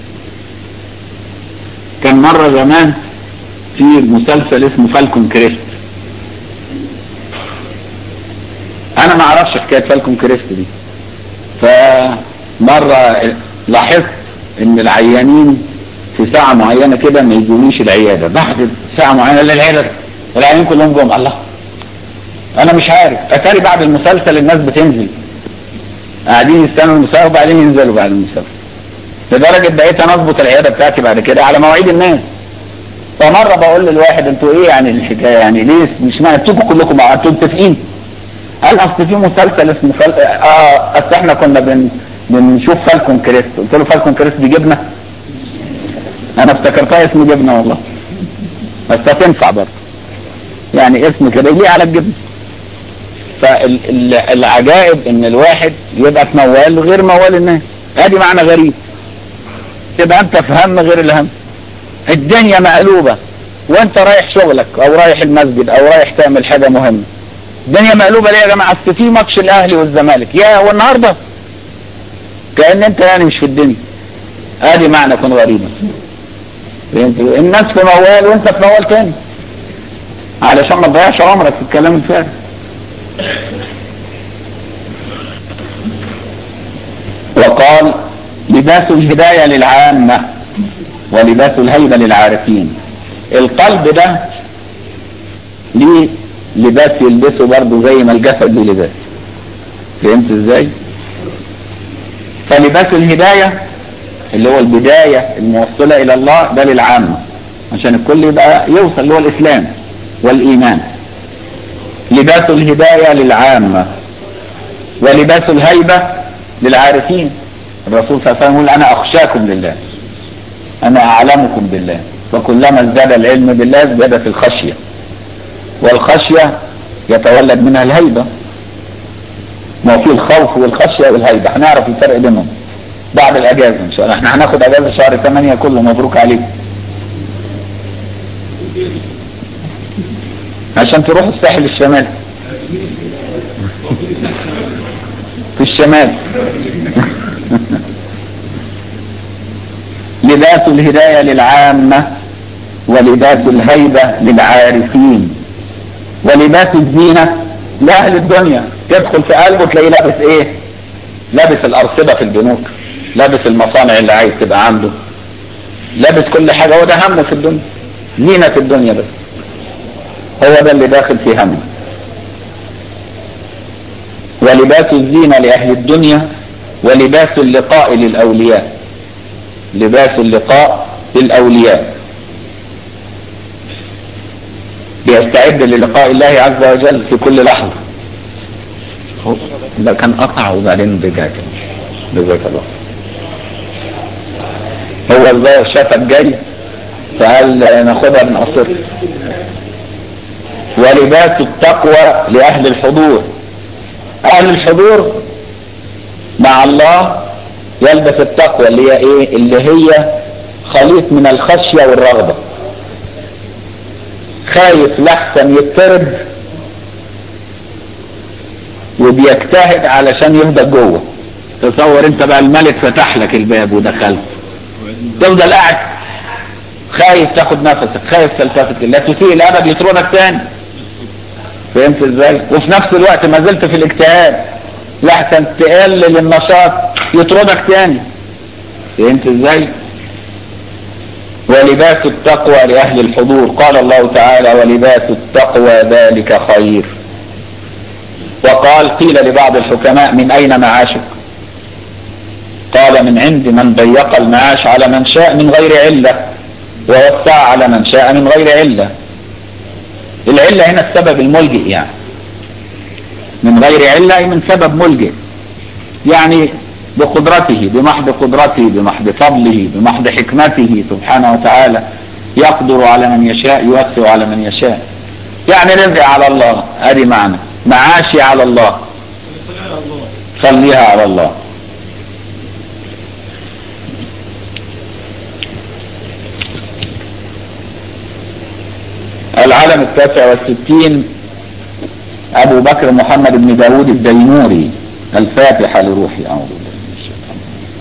A: كان مرة زمان في مسلسل اسمه فالكون كريست انا ما اعرفش حكاية فالكون كريست دي فمرة لاحظت ان العيانين في ساعة معينة كده ما يجونيش العيادة بعد ساعة معينة للعيادة العيانين كلهم جم الله انا مش عارف اتاري بعد المسلسل الناس بتنزل قاعدين يستنوا المسلسل وبعدين ينزلوا بعد المسلسل لدرجة بقيت انا اظبط العيادة بتاعتي بعد كده على مواعيد الناس فمرة بقول للواحد انتوا ايه يعني الحكاية يعني ليه مش معنى تيجوا كلكم مع انتوا متفقين قال اصل في مسلسل اسمه فل... اه اصل احنا كنا بن... بنشوف فالكون كريست قلت له فالكون كريست دي جبنة انا افتكرتها اسم جبنة والله بس هتنفع برضه يعني اسم كده يليق على الجبنة فالعجائب ان الواحد يبقى في موال غير موال الناس ادي معنى غريب تبقى انت في هم غير الهم الدنيا مقلوبة وانت رايح شغلك او رايح المسجد او رايح تعمل حاجة مهمة الدنيا مقلوبة ليه يا جماعة اصل في ماتش الاهلي والزمالك يا هو النهاردة كأن انت يعني مش في الدنيا ادي معنى كن غريبا الناس في موال وانت في موال تاني علشان ما تضيعش عمرك في الكلام الفارغ وقال لباس الهداية للعامة ولباس الهيبة للعارفين القلب ده ليه لباس يلبسه برضه زي ما الجسد ليه لباس فهمت ازاي فلباس الهداية اللي هو البداية الموصلة الى الله ده للعامة عشان الكل يبقى يوصل اللي هو الاسلام والايمان لباس الهداية للعامة ولباس الهيبة للعارفين الرسول صلى الله عليه وسلم يقول انا اخشاكم لله انا اعلمكم بالله وكلما ازداد العلم بالله ازدادت الخشية والخشية يتولد منها الهيبة ما في الخوف والخشية والهيبة هنعرف الفرق بينهم بعد الاجازة ان شاء الله احنا هناخد اجازة شهر 8 كله مبروك عليكم عشان تروحوا الساحل الشمالي في الشمال لباس الهداية للعامة ولباس الهيبة للعارفين ولباس الزينة لأهل الدنيا تدخل في قلبه تلاقيه لابس ايه لابس الأرصدة في البنوك لابس المصانع اللي عايز تبقى عنده لابس كل حاجة هو ده همه في الدنيا زينة الدنيا بس هو ده اللي داخل في همه ولباس الزينة لأهل الدنيا ولباس اللقاء للأولياء لباس اللقاء للأولياء بيستعد للقاء الله عز وجل في كل لحظة ده كان قطع وبعدين رجع جزاك الله هو ازاي شافك جاي فقال ناخدها من قصر ولباس التقوى لأهل الحضور أهل الحضور مع الله يلبس التقوى اللي هي ايه اللي هي خليط من الخشية والرغبة خايف لحسن يضطرب وبيجتهد علشان يفضل جوه تصور انت بقى الملك فتح لك الباب ودخلت تفضل قاعد خايف تاخد نفسك خايف تلتفت لا تسيء الابد يطردك تاني فهمت ازاي وفي نفس الوقت ما زلت في الاجتهاد لحسن تقلل النشاط يطردك تاني فهمت ازاي ولباس التقوى لأهل الحضور قال الله تعالى ولباس التقوى ذلك خير وقال قيل لبعض الحكماء من أين معاشك قال من عند من ضيق المعاش على من شاء من غير علة ووسع على من شاء من غير علة العلة هنا السبب الملجئ يعني من غير علة أي من سبب ملجئ يعني بقدرته بمحض قدرته بمحض فضله بمحض حكمته سبحانه وتعالى يقدر على من يشاء يوسع على من يشاء يعني رزقي على الله ادي معنى معاشي على الله خليها على الله العالم التاسع والستين ابو بكر محمد بن داود الدينوري الفاتحة لروحي اعوذ بالله من الشيطان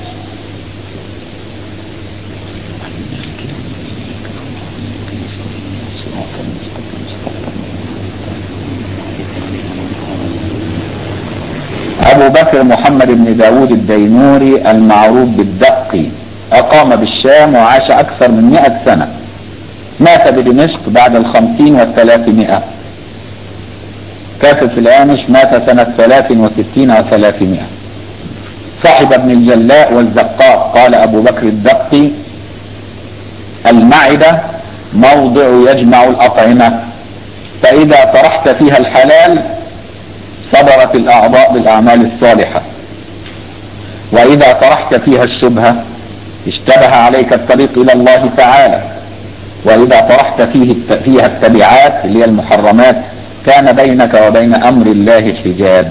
A: ابو بكر محمد بن داود الدينوري المعروف بالدقي اقام بالشام وعاش اكثر من مئة سنة مات بدمشق بعد الخمسين والثلاثمائة كاتب في الهامش مات سنة ثلاث وستين وثلاثمائة صاحب ابن الجلاء والزقاق قال ابو بكر الدقي المعدة موضع يجمع الاطعمة فاذا طرحت فيها الحلال صبرت الاعضاء بالاعمال الصالحة واذا طرحت فيها الشبهة اشتبه عليك الطريق الى الله تعالى واذا طرحت فيه فيها التبعات اللي هي المحرمات كان بينك وبين امر الله حجاب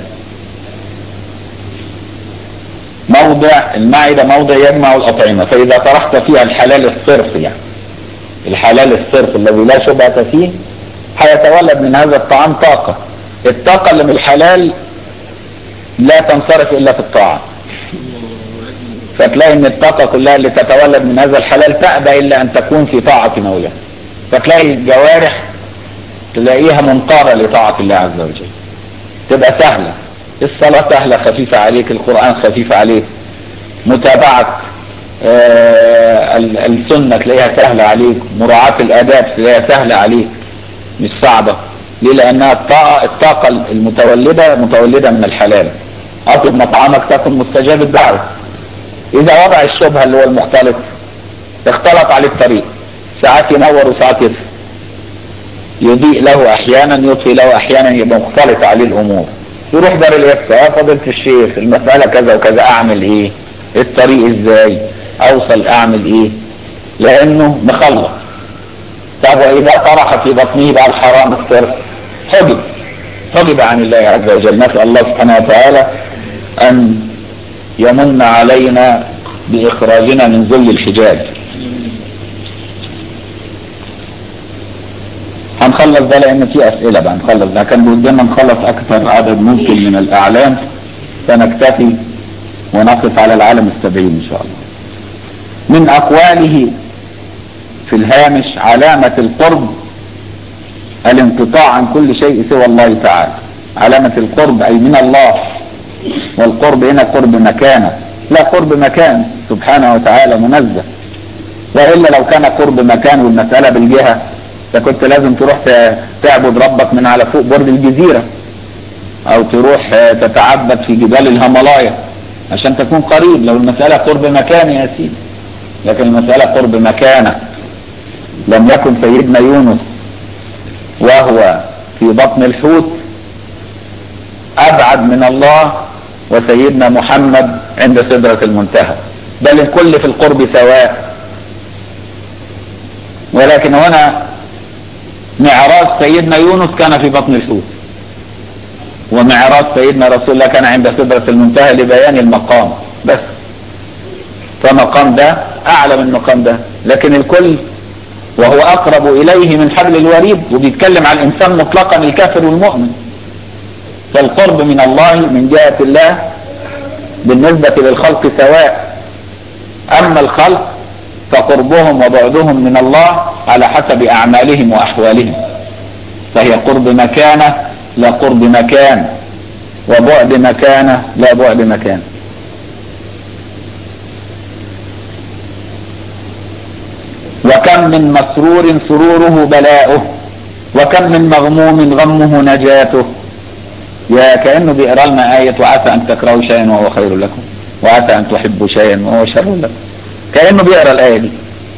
A: موضع المعدة موضع يجمع الاطعمة فاذا طرحت فيها الحلال الصرف يعني الحلال الصرف الذي لا شبهة فيه هيتولد من هذا الطعام طاقة الطاقة اللي من الحلال لا تنصرف الا في الطاعة فتلاقي ان الطاقة كلها اللي تتولد من هذا الحلال تأبى الا ان تكون في طاعة مولاه فتلاقي الجوارح تلاقيها منقارة لطاعة الله عز وجل تبقى سهلة الصلاة سهلة خفيفة عليك القرآن خفيف عليك متابعة آه السنة تلاقيها سهلة عليك مراعاة الآداب تلاقيها سهلة عليك مش صعبة ليه لأنها الطاقة, الطاقة المتولدة متولدة من الحلال أطلب مطعمك تكن مستجاب الدعوة إذا وضع الشبهة اللي هو المختلط اختلط عليه الطريق ساعات ينور وساعات يطفي يضيء له احيانا يطفي له احيانا يبقى مختلط عليه الامور يروح دار الافتاء يا فضيله الشيخ المساله كذا وكذا اعمل ايه الطريق ازاي اوصل اعمل ايه لانه مخلط طب واذا طرح في بطنه بقى الحرام الصرف حجب حجب عن الله عز وجل نسال الله سبحانه وتعالى ان يمن علينا باخراجنا من ذل الحجاب هنخلص ده لان في اسئله بقى نخلص ده كان بودنا نخلص اكثر عدد ممكن من الاعلام فنكتفي ونقف على العالم السبعين ان شاء الله من اقواله في الهامش علامة القرب الانقطاع عن كل شيء سوى الله تعالى علامة القرب اي من الله والقرب هنا قرب مكانه لا قرب مكان سبحانه وتعالى منزه وإلا لو كان قرب مكان والمسألة بالجهة فكنت لازم تروح تعبد ربك من على فوق برج الجزيرة او تروح تتعبد في جبال الهيمالايا عشان تكون قريب لو المسألة قرب مكان يا سيدي لكن المسألة قرب مكانة لم يكن سيدنا يونس وهو في بطن الحوت ابعد من الله وسيدنا محمد عند سدرة المنتهى بل الكل في القرب سواء ولكن هنا معراج سيدنا يونس كان في بطن الحوت ومعراج سيدنا رسول الله كان عند سدرة المنتهى لبيان المقام بس فمقام ده اعلى من المقام ده لكن الكل وهو اقرب اليه من حبل الوريد وبيتكلم عن الانسان مطلقا الكافر والمؤمن فالقرب من الله من جهة الله بالنسبة للخلق سواء اما الخلق فقربهم وبعدهم من الله على حسب اعمالهم واحوالهم فهي قرب مكانة لا قرب مكان وبعد مكانة لا بعد مكان وكم من مسرور سروره بلاؤه وكم من مغموم غمه نجاته يا كأنه بيقرا لنا آية وعسى أن تكرهوا شيئا وهو خير لكم وعسى أن تحبوا شيئا وهو شر لكم كأنه بيقرا الآية دي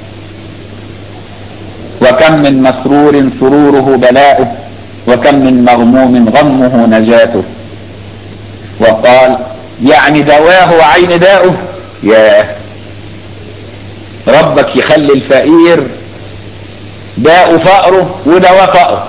A: وكم من مسرور سروره بلاؤه وكم من مغموم غمه نجاته وقال يعني دواه عين داؤه يا ربك يخلي الفقير داء فقره ودواء فقره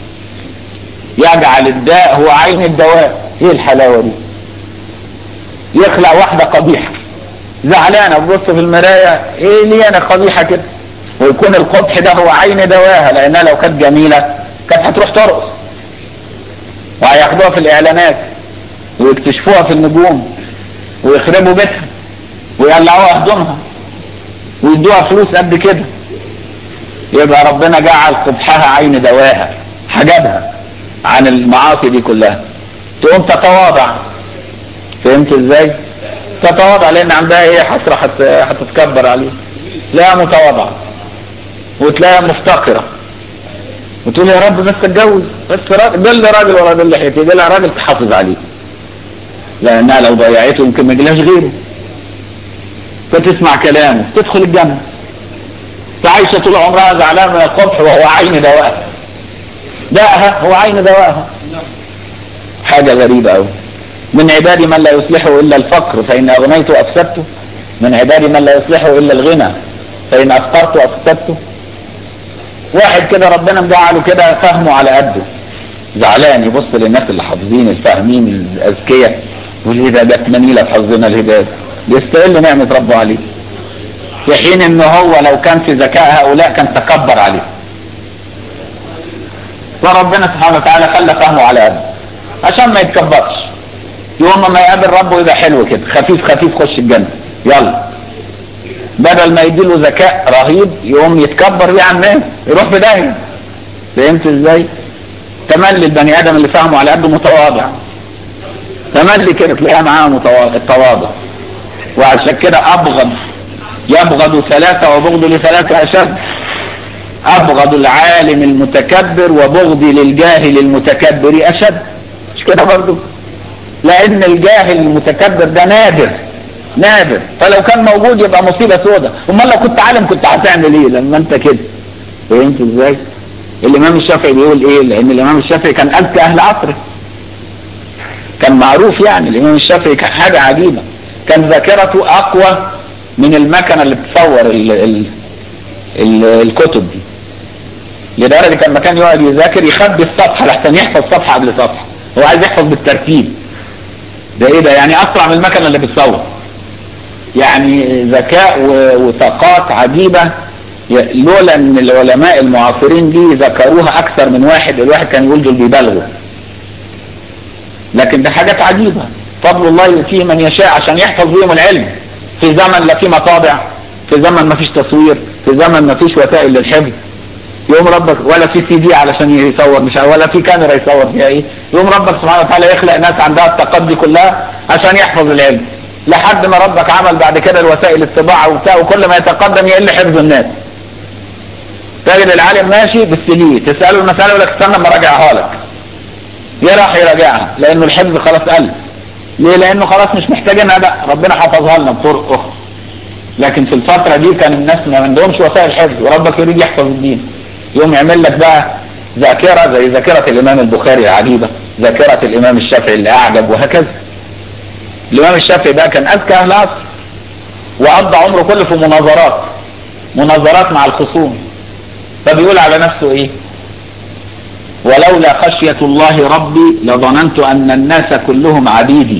A: يجعل الداء هو عين الدواء ايه الحلاوة دي يخلق واحدة قبيحة زعلانة تبص في المراية ايه ليه انا قبيحة كده ويكون القبح ده هو عين دواها لانها لو كانت جميلة كانت هتروح ترقص وهياخدوها في الاعلانات ويكتشفوها في النجوم ويخربوا بيتها ويقلعوها هدومها ويدوها فلوس قد كده يبقى ربنا جعل قبحها عين دواها حجبها عن المعاصي دي كلها تقوم تتواضع فهمت ازاي تتواضع لان عندها ايه حسرة حت... هتتكبر عليه تلاقيها متواضعة وتلاقيها مفتقرة وتقول يا رب بس اتجوز بس راجل دل راجل ورا دل لحيتي دل راجل تحافظ عليه لانها لو ضيعته يمكن ما يجيلهاش غيره فتسمع كلامه تدخل الجنة فعايشة طول عمرها زعلانة من القبح وهو عين دواءها داءها هو عين دواءها حاجة غريبة أوي من عبادي من لا يصلحه إلا الفقر فإن أغنيت أفسدته من عبادي من لا يصلحه إلا الغنى فإن أفقرت أفسدته واحد كده ربنا مجعله كده فهمه على قده زعلان يبص للناس اللي حافظين الفاهمين الأذكياء يقول ايه ده جت منيلة في حظنا الهداية يستقل نعمة ربه عليه في حين ان هو لو كان في ذكاء هؤلاء كان تكبر عليه فربنا سبحانه وتعالى خلى فهمه على قده عشان ما يتكبرش يوم ما يقابل ربه يبقى حلو كده خفيف خفيف خش الجنة يلا بدل ما يديله ذكاء رهيب يقوم يتكبر بيه عن الناس يروح في داهية فهمت ازاي؟ تملي البني ادم اللي فهمه على قده متواضع تملي كده تلاقيها معاه متواضع التواضع وعشان كده ابغض يبغض ثلاثة وبغض لثلاثة اشد ابغض العالم المتكبر وبغضي للجاهل المتكبر اشد مش كده برضو لان الجاهل المتكبر ده نادر نادر فلو كان موجود يبقى مصيبة سودة امال لو كنت عالم كنت هتعمل ايه لما انت كده فهمت ازاي الامام الشافعي بيقول ايه لان الامام الشافعي كان اذكى اهل عصره كان معروف يعني الامام الشافعي كان حاجة عجيبة كان ذاكرته اقوى من المكنة اللي بتصور ال ال ال الكتب دي لدرجة لما كان يقعد يذاكر يخبي الصفحة لحسن يحفظ صفحة قبل صفحة هو عايز يحفظ بالترتيب ده ايه ده يعني اسرع من المكنة اللي بتصور يعني ذكاء وطاقات عجيبة لولا ان العلماء المعاصرين دي ذكروها اكثر من واحد الواحد كان يقول دول بيبالغوا لكن ده حاجات عجيبة فضل الله يؤتيه من يشاء عشان يحفظ بيهم العلم في زمن لا في مطابع في زمن ما فيش تصوير في زمن ما فيش وسائل للحفظ يوم ربك ولا في سي دي علشان يصور مش ولا في كاميرا يصور فيها ايه يوم ربك سبحانه وتعالى يخلق ناس عندها الطاقات دي كلها عشان يحفظ العلم لحد ما ربك عمل بعد كده الوسائل الطباعة وبتاع وكل ما يتقدم يقل حفظ الناس تجد العالم ماشي بالسليه تسأله المسألة يقول لك استنى اما راجعها لك يروح يراجعها لانه الحفظ خلاص قل ليه لانه خلاص مش محتاجينها بقى ربنا حفظها لنا بطرق اخرى لكن في الفترة دي كان الناس ما عندهمش وسائل حفظ وربك يريد يحفظ الدين يوم يعمل لك بقى ذاكرة زي ذاكرة الامام البخاري العجيبة ذاكرة الامام الشافعي اللي اعجب وهكذا الامام الشافعي ده كان اذكى اهل عصر وقضى عمره كله في مناظرات مناظرات مع الخصوم فبيقول على نفسه ايه ولولا خشية الله ربي لظننت ان الناس كلهم عبيدي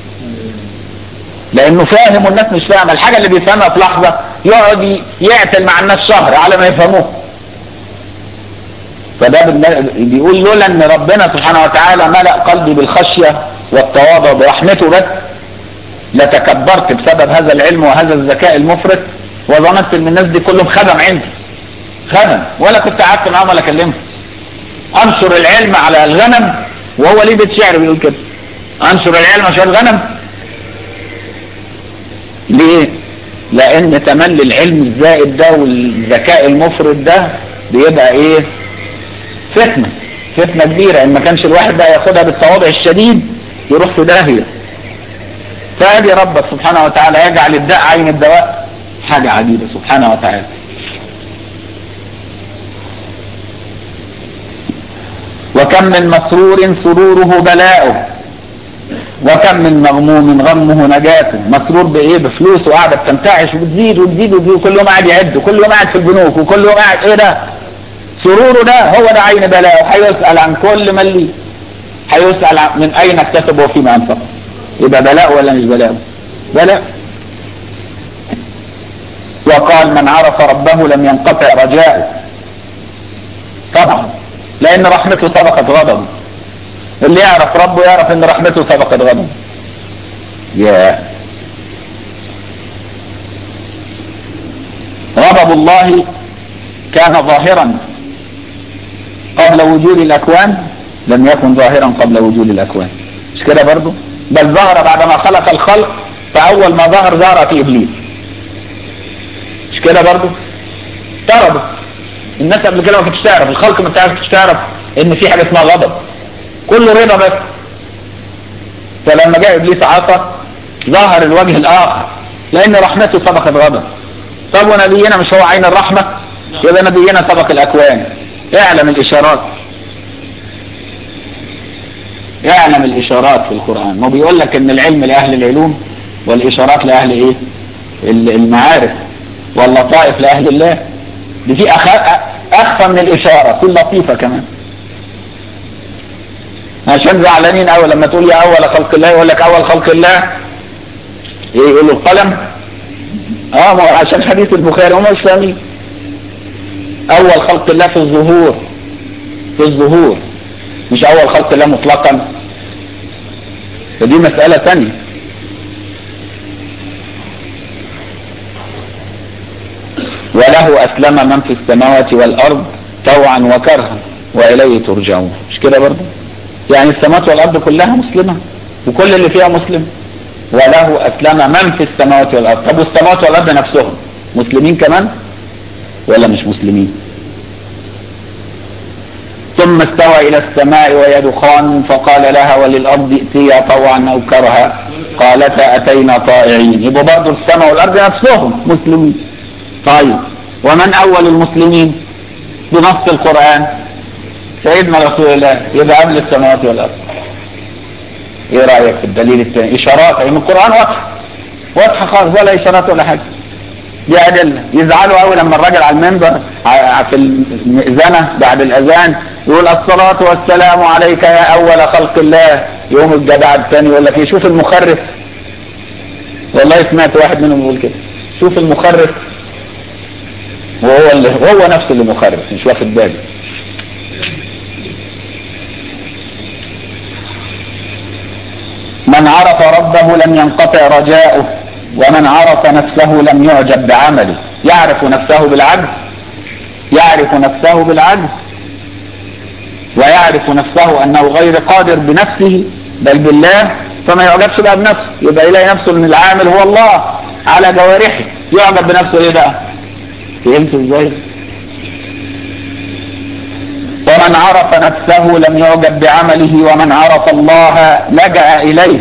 A: لانه فاهم والناس مش فاهمه الحاجة اللي بيفهمها في لحظة يقعد يعتل مع الناس شهر على ما يفهموه فده بيقول لولا ان ربنا سبحانه وتعالى ملأ قلبي بالخشية والتواضع برحمته بس لتكبرت بسبب هذا العلم وهذا الذكاء المفرط وظننت ان الناس دي كلهم خدم عندي خدم ولا كنت قعدت معاهم ولا كلمهم انشر العلم على الغنم وهو ليه بيت شعر بيقول كده انشر العلم عشان الغنم ليه لان تملي العلم الزائد ده والذكاء المفرط ده بيبقى ايه فتنة فتنة كبيرة ان ما كانش الواحد بقى ياخدها بالتواضع الشديد يروح في داهية فادي ربك سبحانه وتعالى يجعل الداء عين الدواء حاجة عجيبة سبحانه وتعالى وكم من مسرور سروره بلاؤه وكم من مغموم غمه نجاته مسرور بايه بفلوس وقاعده بتنتعش وبتزيد وتزيد وتزيد وكل يوم قاعد يعد وكل يوم قاعد في البنوك وكل يوم قاعد ايه ده سروره ده هو ده عين بلاء هيسأل عن كل من ليه هيسأل من اين اكتسب وفيما انفق يبقى بلاء ولا مش بلاء بلاء وقال من عرف ربه لم ينقطع رجاؤه طبعا لان رحمته سبقت غضبه اللي يعرف ربه يعرف ان رحمته سبقت غضبه يا غضب الله كان ظاهرا قبل وجود الاكوان لم يكن ظاهرا قبل وجود الاكوان مش كده برضه بل ظهر بعدما خلق الخلق فاول ما ظهر ظهر في ابليس مش كده برضه طردوا الناس قبل كده ما كانتش تعرف الخلق ما كانتش تعرف ان في حاجه اسمها غضب كله رضا بس فلما جاء ابليس عصى ظهر الوجه الاخر لان رحمته سبقت غضب طب ونبينا مش هو عين الرحمه يبقى نبينا سبق الاكوان اعلم الاشارات اعلم الاشارات في القرآن ما بيقول لك ان العلم لاهل العلوم والاشارات لاهل ايه المعارف واللطائف لاهل الله دي في اخفى من الاشارة في اللطيفة كمان عشان زعلانين اول لما تقول يا اول خلق الله يقول لك اول خلق الله ايه يقول له القلم اه عشان حديث البخاري هم مش فاهمين اول خلق الله في الظهور في الظهور مش اول خلق الله مطلقا فدي مسألة ثانية وله اسلم من في السماوات والارض طوعا وكرها واليه ترجعون مش كده برضه يعني السماوات والارض كلها مسلمة وكل اللي فيها مسلم وله اسلم من في السماوات والارض طب والسماوات والارض نفسهم مسلمين كمان ولا مش مسلمين ثم استوى الى السماء وهي دخان فقال لها وللارض ائتيا طوعا او كرها قالتا اتينا طائعين يبقى برضه السماء والارض نفسهم مسلمين طيب ومن اول المسلمين بنص القرآن سيدنا رسول الله يبقى قبل السماوات والارض ايه رأيك في الدليل الثاني اشارات يعني القرآن واضح واضحة خالص ولا اشارات ولا حاجة دي أدلة يزعلوا قوي لما الراجل على المنبر في المئذنة بعد الأذان يقول الصلاة والسلام عليك يا أول خلق الله يوم الجدع الثاني يقول لك شوف المخرف والله سمعت واحد منهم يقول كده شوف المخرف وهو اللي هو نفسه اللي مخرف مش واخد باله من عرف ربه لم ينقطع رجاؤه ومن عرف نفسه لم يعجب بعمله يعرف نفسه بالعجز يعرف نفسه بالعجز ويعرف نفسه انه غير قادر بنفسه بل بالله فما يعجبش بقى بنفسه يبقى يلاقي نفسه ان العامل هو الله على جوارحه يعجب بنفسه ايه بقى فهمت ازاي ومن عرف نفسه لم يعجب بعمله ومن عرف الله لجأ اليه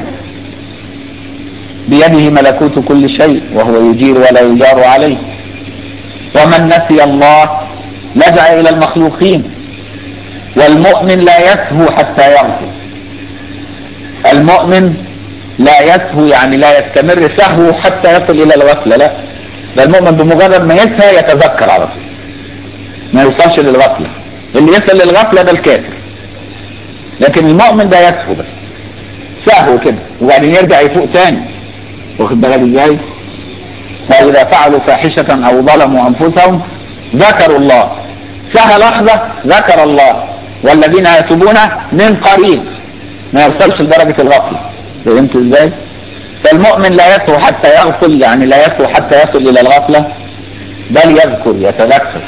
A: بيده ملكوت كل شيء وهو يجير ولا يجار عليه ومن نسي الله لجأ الى المخلوقين والمؤمن لا يسهو حتى يغفر المؤمن لا يسهو يعني لا يستمر سهو حتى يصل الى الغفله لا ده المؤمن بمجرد ما يسهى يتذكر على طول ما يوصلش للغفله اللي يصل للغفله ده الكافر لكن المؤمن ده يسهو بس سهو كده وبعدين يرجع يفوق تاني واخد بالك ازاي واذا فعلوا فاحشه او ظلموا انفسهم ذكروا الله سهى لحظه ذكر الله والذين يتوبون من قريب ما يوصلش لدرجه الغفله فهمت ازاي فالمؤمن لا يسهو حتى يغفل يعني لا يسهو حتى يصل الى الغفله بل يذكر يتذكر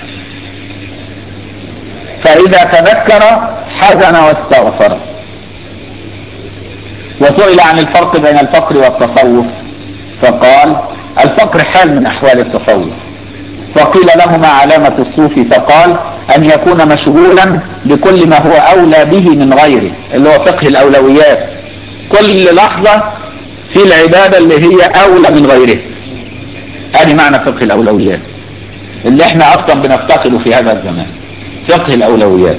A: فاذا تذكر حزن واستغفر وسئل عن الفرق بين الفقر والتصوف فقال الفقر حال من احوال التصوف فقيل له ما علامة الصوفي فقال ان يكون مشغولا بكل ما هو اولى به من غيره اللي هو فقه الاولويات كل لحظة في العبادة اللي هي اولى من غيرها ادي معنى فقه الاولويات اللي احنا اصلا بنفتقده في هذا الزمان فقه الاولويات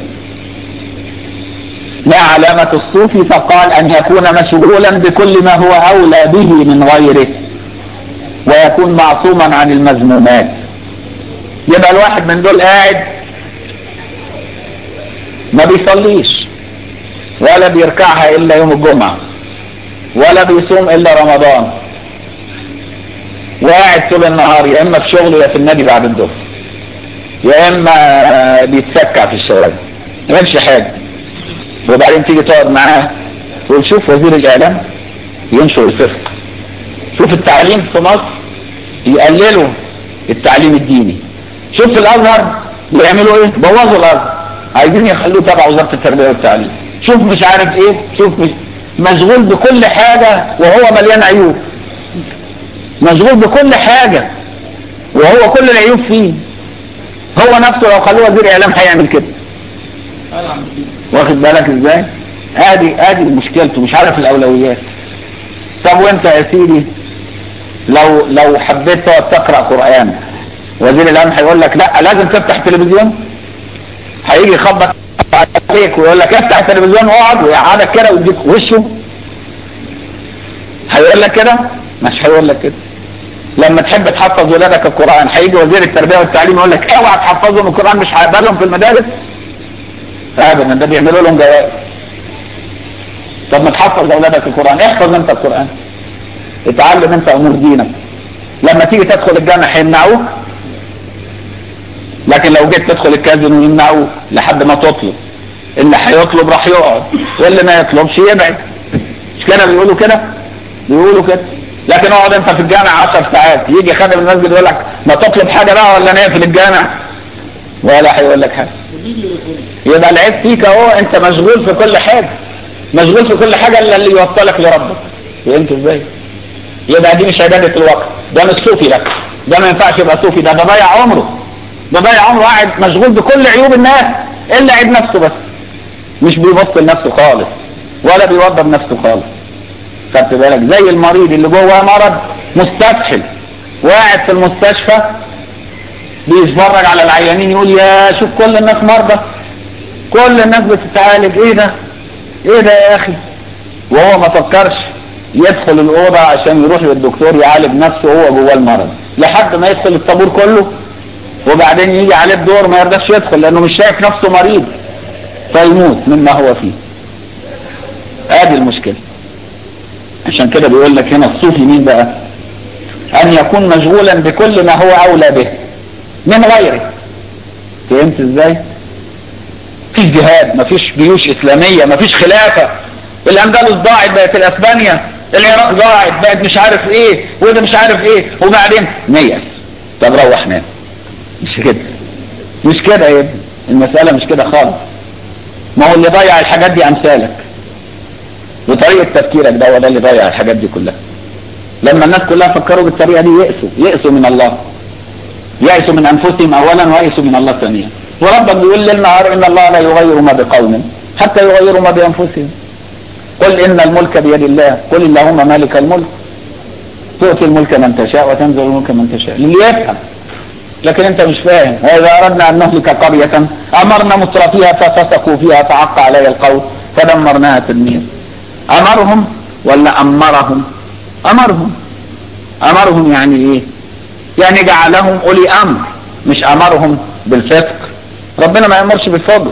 A: ما علامة الصوفي فقال ان يكون مشغولا بكل ما هو اولى به من غيره ويكون معصوما عن المذمومات يبقى الواحد من دول قاعد ما بيصليش ولا بيركعها الا يوم الجمعة ولا بيصوم الا رمضان وقاعد طول النهار يا اما في شغله يا في النادي بعد الظهر يا اما بيتسكع في الشوارع ما يعملش حاجه وبعدين تيجي تقعد معاه تقول شوف وزير الاعلام ينشر الفقه شوف التعليم في مصر يقللوا التعليم الديني شوف في الازهر بيعملوا ايه بوظوا الازهر عايزين يخلوه تبع وزاره التربيه والتعليم شوف مش عارف ايه شوف مش مشغول بكل حاجه وهو مليان عيوب مشغول بكل حاجه وهو كل العيوب فيه هو نفسه لو خلوه وزير اعلام هيعمل كده واخد بالك ازاي ادي ادي مشكلته مش عارف الاولويات طب وانت يا سيدي لو لو حبيت تقعد تقرا قران وزير الاعلام هيقول لك لا لازم تفتح تلفزيون هيجي يخبط عليك ويقول لك افتح التلفزيون واقعد ويقعدك كده ويديك وشه هيقول لك كده مش هيقول لك كده لما تحب تحفظ ولادك القران هيجي وزير التربيه والتعليم يقول لك اوعى تحفظهم القران مش هيقبلهم في المدارس ابدا ده بيعملوا لهم جوائز طب ما تحفظ اولادك القران احفظ انت القران اتعلم انت امور دينك لما تيجي تدخل الجامع هيمنعوك لكن لو جيت تدخل الكازينو يمنعوك لحد ما تطلب اللي هيطلب راح يقعد واللي ما يطلبش يبعد مش كده بيقولوا كده بيقولوا كده لكن اقعد انت في الجامع 10 ساعات يجي خادم المسجد يقول لك ما تطلب حاجه بقى ولا نقفل الجامع ولا هيقول لك حاجه يبقى العيب فيك اهو انت مشغول في كل حاجه مشغول في كل حاجه الا اللي يوصلك لربك فهمت ازاي؟ يبقى دي مش عباده الوقت ده مش صوفي ده ده ما ينفعش يبقى صوفي ده ده ضيع عمره ده ضيع عمره قاعد مشغول بكل عيوب الناس الا عيب نفسه بس مش بيبص لنفسه خالص ولا بيوضب نفسه خالص خدت بالك زي المريض اللي جوه مرض مستسهل وقاعد في المستشفى بيتفرج على العيانين يقول يا شوف كل الناس مرضى كل الناس بتتعالج ايه ده ايه ده يا اخي وهو ما فكرش يدخل الاوضه عشان يروح للدكتور يعالج نفسه وهو جوه المرض لحد ما يدخل الطابور كله وبعدين يجي عليه الدور ما يرضاش يدخل لانه مش شايف نفسه مريض فيموت مما هو فيه ادي المشكله عشان كده بيقول لك هنا الصوفي مين بقى ان يكون مشغولا بكل ما هو اولى به من غيره فهمت ازاي مفيش جهاد مفيش جيوش اسلامية مفيش خلافة الاندلس ضاعت بقت الاسبانيا العراق ضاعت بقت مش عارف ايه وده مش عارف ايه وبعدين نيأس طب روح نام مش كده مش كده يا ابني المسألة مش كده خالص ما هو اللي ضيع الحاجات دي امثالك وطريقة تفكيرك ده هو ده اللي ضيع الحاجات دي كلها لما الناس كلها فكروا بالطريقة دي يأسوا يأسوا من الله يأسوا من أنفسهم أولا ويأسوا من الله ثانيا وربك بيقول للنهار إن الله لا يغير ما بقوم حتى يغيروا ما بأنفسهم قل إن الملك بيد الله قل اللهم مالك الملك تؤتي الملك من تشاء وتنزل الملك من تشاء اللي يفهم لكن انت مش فاهم واذا اردنا ان نهلك قرية امرنا مترفيها ففسقوا فيها فعق علي القول فدمرناها تدمير امرهم ولا امرهم امرهم امرهم يعني ايه يعني جعلهم اولي امر مش امرهم بالفسق ربنا ما يامرش بالفضل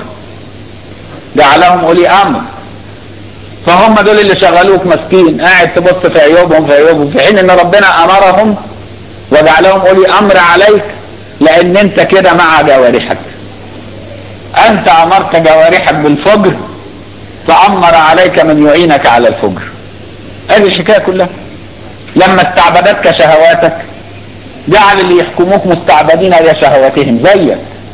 A: جعلهم اولي امر فهم دول اللي شغلوك مسكين قاعد تبص في عيوبهم في عيوبهم في حين ان ربنا امرهم وجعلهم اولي امر عليك لان انت كده مع جوارحك انت امرت جوارحك بالفجر فامر عليك من يعينك على الفجر هذه الحكايه كلها لما استعبدتك شهواتك جعل اللي يحكموك مستعبدين لشهواتهم زيك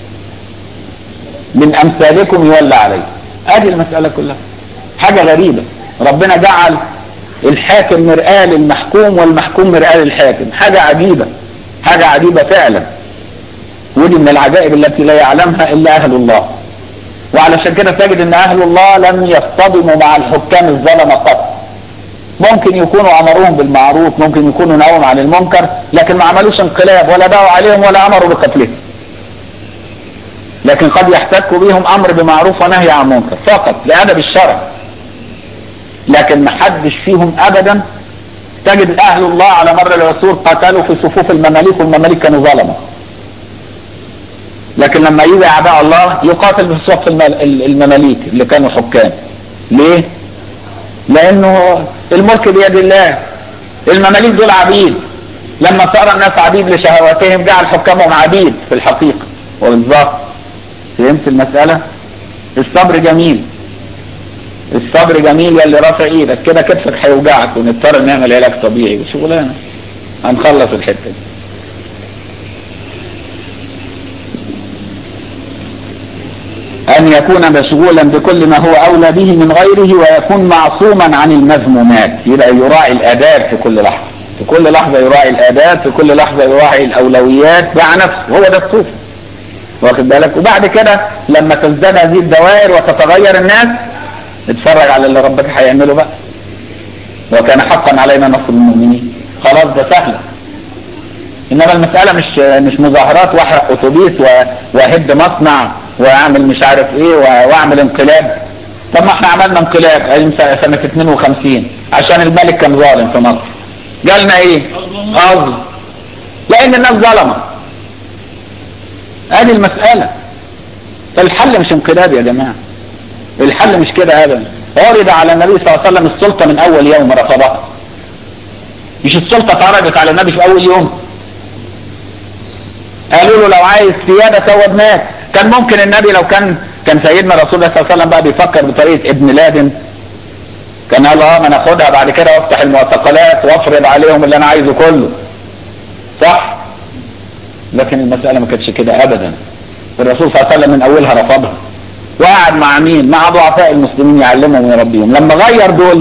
A: من امثالكم يولى عليه ادي المساله كلها حاجه غريبه ربنا جعل الحاكم مرآة للمحكوم والمحكوم مرآة للحاكم حاجة عجيبة حاجة عجيبة فعلا ودي من العجائب التي لا يعلمها إلا أهل الله وعلشان كده تجد أن أهل الله لم يصطدموا مع الحكام الظلمة قط ممكن يكونوا أمروهم بالمعروف ممكن يكونوا نهوهم عن المنكر لكن ما عملوش انقلاب ولا دعوا عليهم ولا أمروا بقتلهم لكن قد يحتك بهم أمر بمعروف ونهي عن منكر فقط لأدب الشرع لكن ما حدش فيهم أبدا تجد أهل الله على مر العصور قتلوا في صفوف المماليك والمماليك كانوا ظلمة لكن لما يجي اعداء الله يقاتل في صف المماليك اللي كانوا حكام ليه لانه الملك بيد الله المماليك دول عبيد لما صار الناس عبيد لشهواتهم جعل حكامهم عبيد في الحقيقة وبالظبط فهمت المسألة الصبر جميل الصبر جميل يا اللي رافع ايدك كده كتفك هيوجعك ونضطر نعمل علاج طبيعي وشغلانه هنخلص الحته دي أن يكون مشغولا بكل ما هو أولى به من غيره ويكون معصوما عن المذمومات يبقى يراعي الآداب في كل لحظة في كل لحظة يراعي الآداب في كل لحظة يراعي الأولويات مع نفسه هو ده الصوفي واخد بالك وبعد كده لما تزداد هذه الدوائر وتتغير الناس اتفرج على اللي ربك هيعمله بقى وكان حقا علينا نصر المؤمنين خلاص ده سهل انما المسألة مش مش مظاهرات واحرق اتوبيس واهد مصنع واعمل مش عارف ايه واعمل انقلاب طب ما احنا عملنا انقلاب سنة 52 عشان الملك كان ظالم في مصر جالنا ايه اظلم لان الناس ظلمة ادي المسألة الحل مش انقلاب يا جماعة الحل مش كده ابدا عرض على النبي صلى الله عليه وسلم السلطة من اول يوم رفضها مش السلطة اتعرضت على النبي في اول يوم قالوا له لو عايز سيادة سودناك كان ممكن النبي لو كان كان سيدنا رسول الله صلى الله عليه وسلم بقى بيفكر بطريقة ابن لادن كان قال اه ما انا اخدها بعد كده وافتح المعتقلات وافرض عليهم اللي انا عايزه كله صح لكن المسألة ما كانتش كده ابدا الرسول صلى الله عليه وسلم من اولها رفضها وقعد مع مين مع ضعفاء المسلمين يعلمهم ويربيهم لما غير دول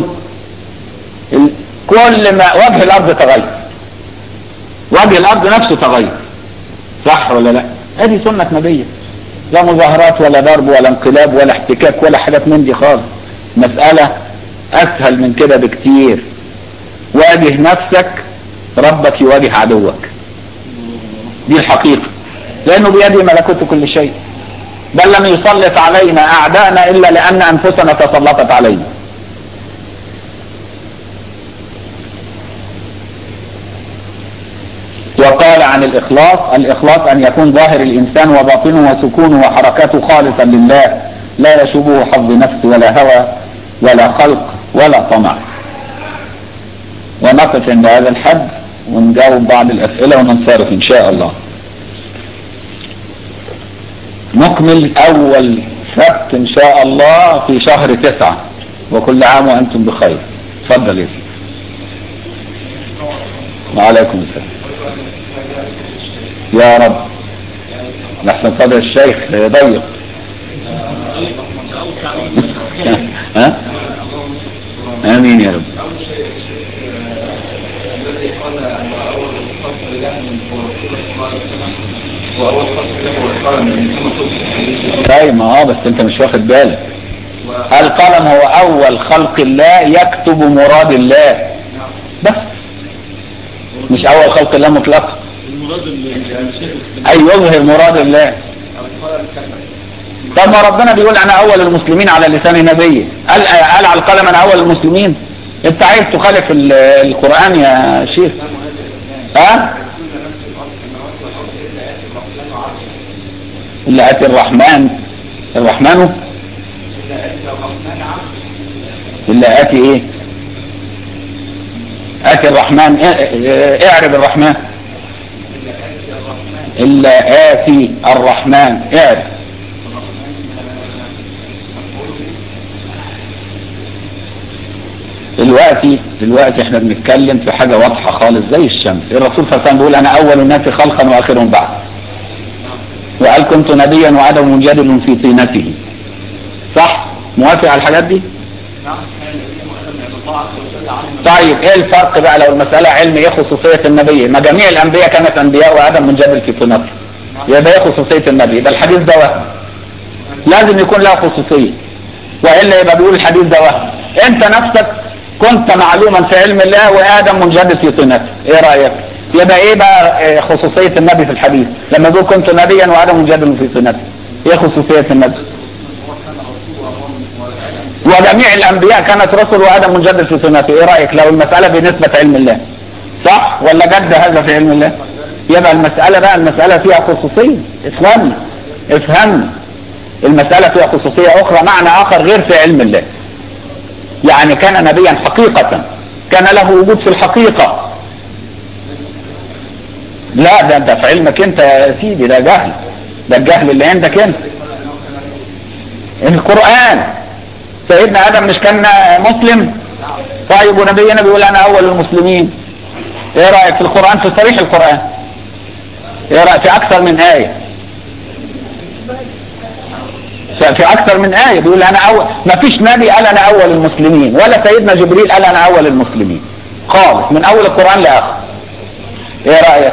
A: كل ما وجه الارض تغير وجه الارض نفسه تغير صح ولا لا هذه سنة نبيه لا مظاهرات ولا ضرب ولا انقلاب ولا احتكاك ولا حاجات من دي خالص مسألة اسهل من كده بكتير واجه نفسك ربك يواجه عدوك دي الحقيقة لانه بيده ملكوت كل شيء بل لم يسلط علينا اعداءنا الا لان انفسنا تسلطت علينا وقال عن الإخلاص الإخلاص أن يكون ظاهر الإنسان وباطنه وسكونه وحركاته خالصا لله لا يشوبه حظ نفس ولا هوى ولا خلق ولا طمع ونقف عند هذا الحد ونجاوب بعض الأسئلة وننصرف إن شاء الله نكمل أول سبت إن شاء الله في شهر تسعة وكل عام وأنتم بخير تفضل يا وعليكم السلام يا رب نحن صدر الشيخ ضيق ها امين يا رب طيب ما هو بس انت مش واخد بالك القلم هو اول خلق الله يكتب مراد الله بس مش اول خلق الله مطلقا اي يظهر مراد الله طب ما ربنا بيقول انا اول المسلمين على لسان نبيه قال قال على القلم انا اول المسلمين انت عايز تخالف القران يا شيخ ها اللي اتي الرحمن الرحمن اللي اتي ايه اتي الرحمن اعرب الرحمن إلا آتي الرحمن اعرف دلوقتي دلوقتي احنا بنتكلم في حاجة واضحة خالص زي الشمس الرسول صلى الله عليه وسلم بيقول انا اول الناس خلقا واخرهم بعد وقال كنت نبيا وعدم منجدل في طينته صح موافق على الحاجات دي طيب ايه الفرق بقى لو المسألة علم ايه خصوصية النبي ما جميع الانبياء كانت انبياء وادم منجبل في طينته يبقى ايه خصوصية النبي يبقى الحديث ده وهم لازم يكون له خصوصية والا يبقى بيقول الحديث ده وهم انت نفسك كنت معلوما في علم الله وادم منجبل في طينته ايه رأيك يبقى ايه بقى خصوصية النبي في الحديث لما يقول كنت نبيا وادم منجبل في طينته ايه خصوصية النبي وجميع الانبياء كانت رسل وادم منجد في سنته ايه رايك لو المساله بنسبه علم الله صح ولا جد هذا في علم الله يبقى المساله بقى المساله فيها خصوصيه اخواننا افهم المسألة فيها خصوصية اخرى معنى اخر غير في علم الله يعني كان نبيا حقيقة كان له وجود في الحقيقة لا ده انت في علمك انت يا سيدي ده جهل ده الجهل اللي عندك انت القرآن سيدنا ادم مش كان مسلم طيب ونبينا بيقول انا اول المسلمين ايه رأيك في القرآن في صريح القرآن ايه رأيك في اكثر من آية في اكثر من آية بيقول انا اول ما فيش نبي قال انا اول المسلمين ولا سيدنا جبريل قال انا اول المسلمين خالص من اول القرآن لاخر ايه رأيك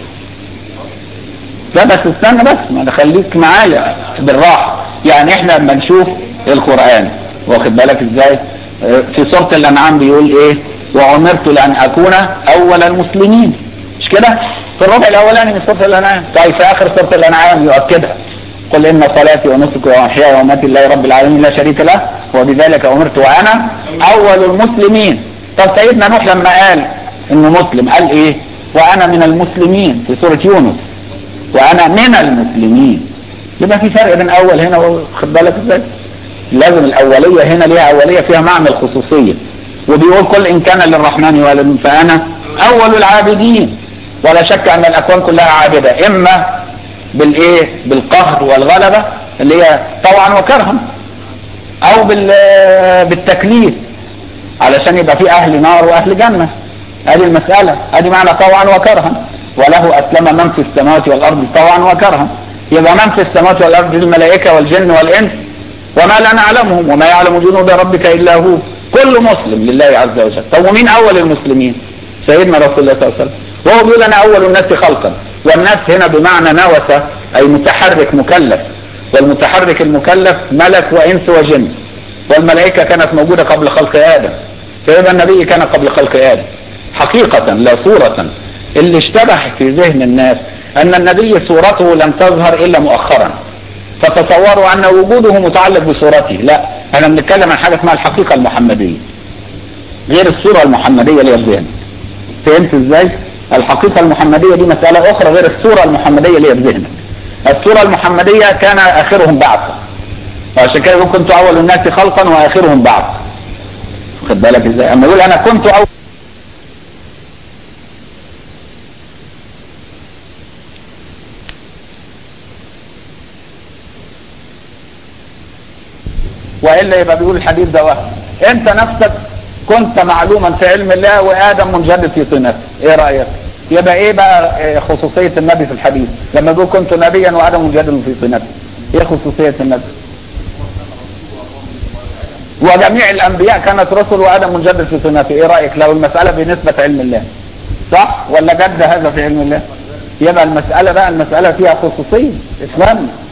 A: لا بس استنى بس ما خليك معايا بالراحة يعني احنا لما نشوف القرآن واخد بالك ازاي في سورة الانعام بيقول ايه وامرت لان اكون اول المسلمين مش كده في الربع الاولاني من سورة الانعام طيب في اخر سورة الانعام يؤكدها قل ان صلاتي ونسكي ومحياي ومماتي لله رب العالمين لا شريك له وبذلك امرت وانا اول المسلمين طب سيدنا نوح لما قال انه مسلم قال ايه وانا من المسلمين في سورة يونس وانا من المسلمين يبقى في فرق بين اول هنا واخد بالك ازاي لازم الاولية هنا ليها اولية فيها معنى الخصوصية وبيقول كل ان كان للرحمن ولد فانا اول العابدين ولا شك ان الاكوان كلها عابدة اما بالايه بالقهر والغلبة اللي هي طوعا وكرها او بال بالتكليف علشان يبقى في اهل نار واهل جنة هذه المسألة هذه معنى طوعا وكرها وله اسلم من في السماوات والارض طوعا وكرها يبقى من في السماوات والارض الملائكة والجن والانس وما لا نعلمهم وما يعلم جنود ربك الا هو كل مسلم لله عز وجل طب ومين اول المسلمين سيدنا رسول الله صلى الله عليه وسلم وهو بيقول انا اول الناس خلقا والناس هنا بمعنى نوسة اي متحرك مكلف والمتحرك المكلف ملك وانس وجن والملائكة كانت موجودة قبل خلق ادم فيبقى النبي كان قبل خلق ادم حقيقة لا صورة اللي اشتبه في ذهن الناس ان النبي صورته لم تظهر الا مؤخرا فتصوروا ان وجوده متعلق بصورته لا انا بنتكلم عن حاجة اسمها الحقيقة المحمدية غير الصورة المحمدية اللي هي في ذهنك فهمت ازاي الحقيقة المحمدية دي مسألة اخرى غير الصورة المحمدية اللي هي في ذهنك الصورة المحمدية كان اخرهم بعثا وعشان كده يقول كنت اول الناس خلقا واخرهم بعثا خد بالك ازاي اما يقول انا كنت اول والا يبقى بيقول الحديث ده وهم انت نفسك كنت معلوما في علم الله وادم منجد في طينته ايه رايك يبقى ايه بقى خصوصيه النبي في الحديث لما يقول كنت نبيا وادم منجد في طينته ايه خصوصيه النبي وجميع الانبياء كانت رسل وادم منجد في طينته ايه رايك لو المساله بنسبه علم الله صح ولا جد هذا في علم الله يبقى المساله بقى المساله فيها خصوصيه افهم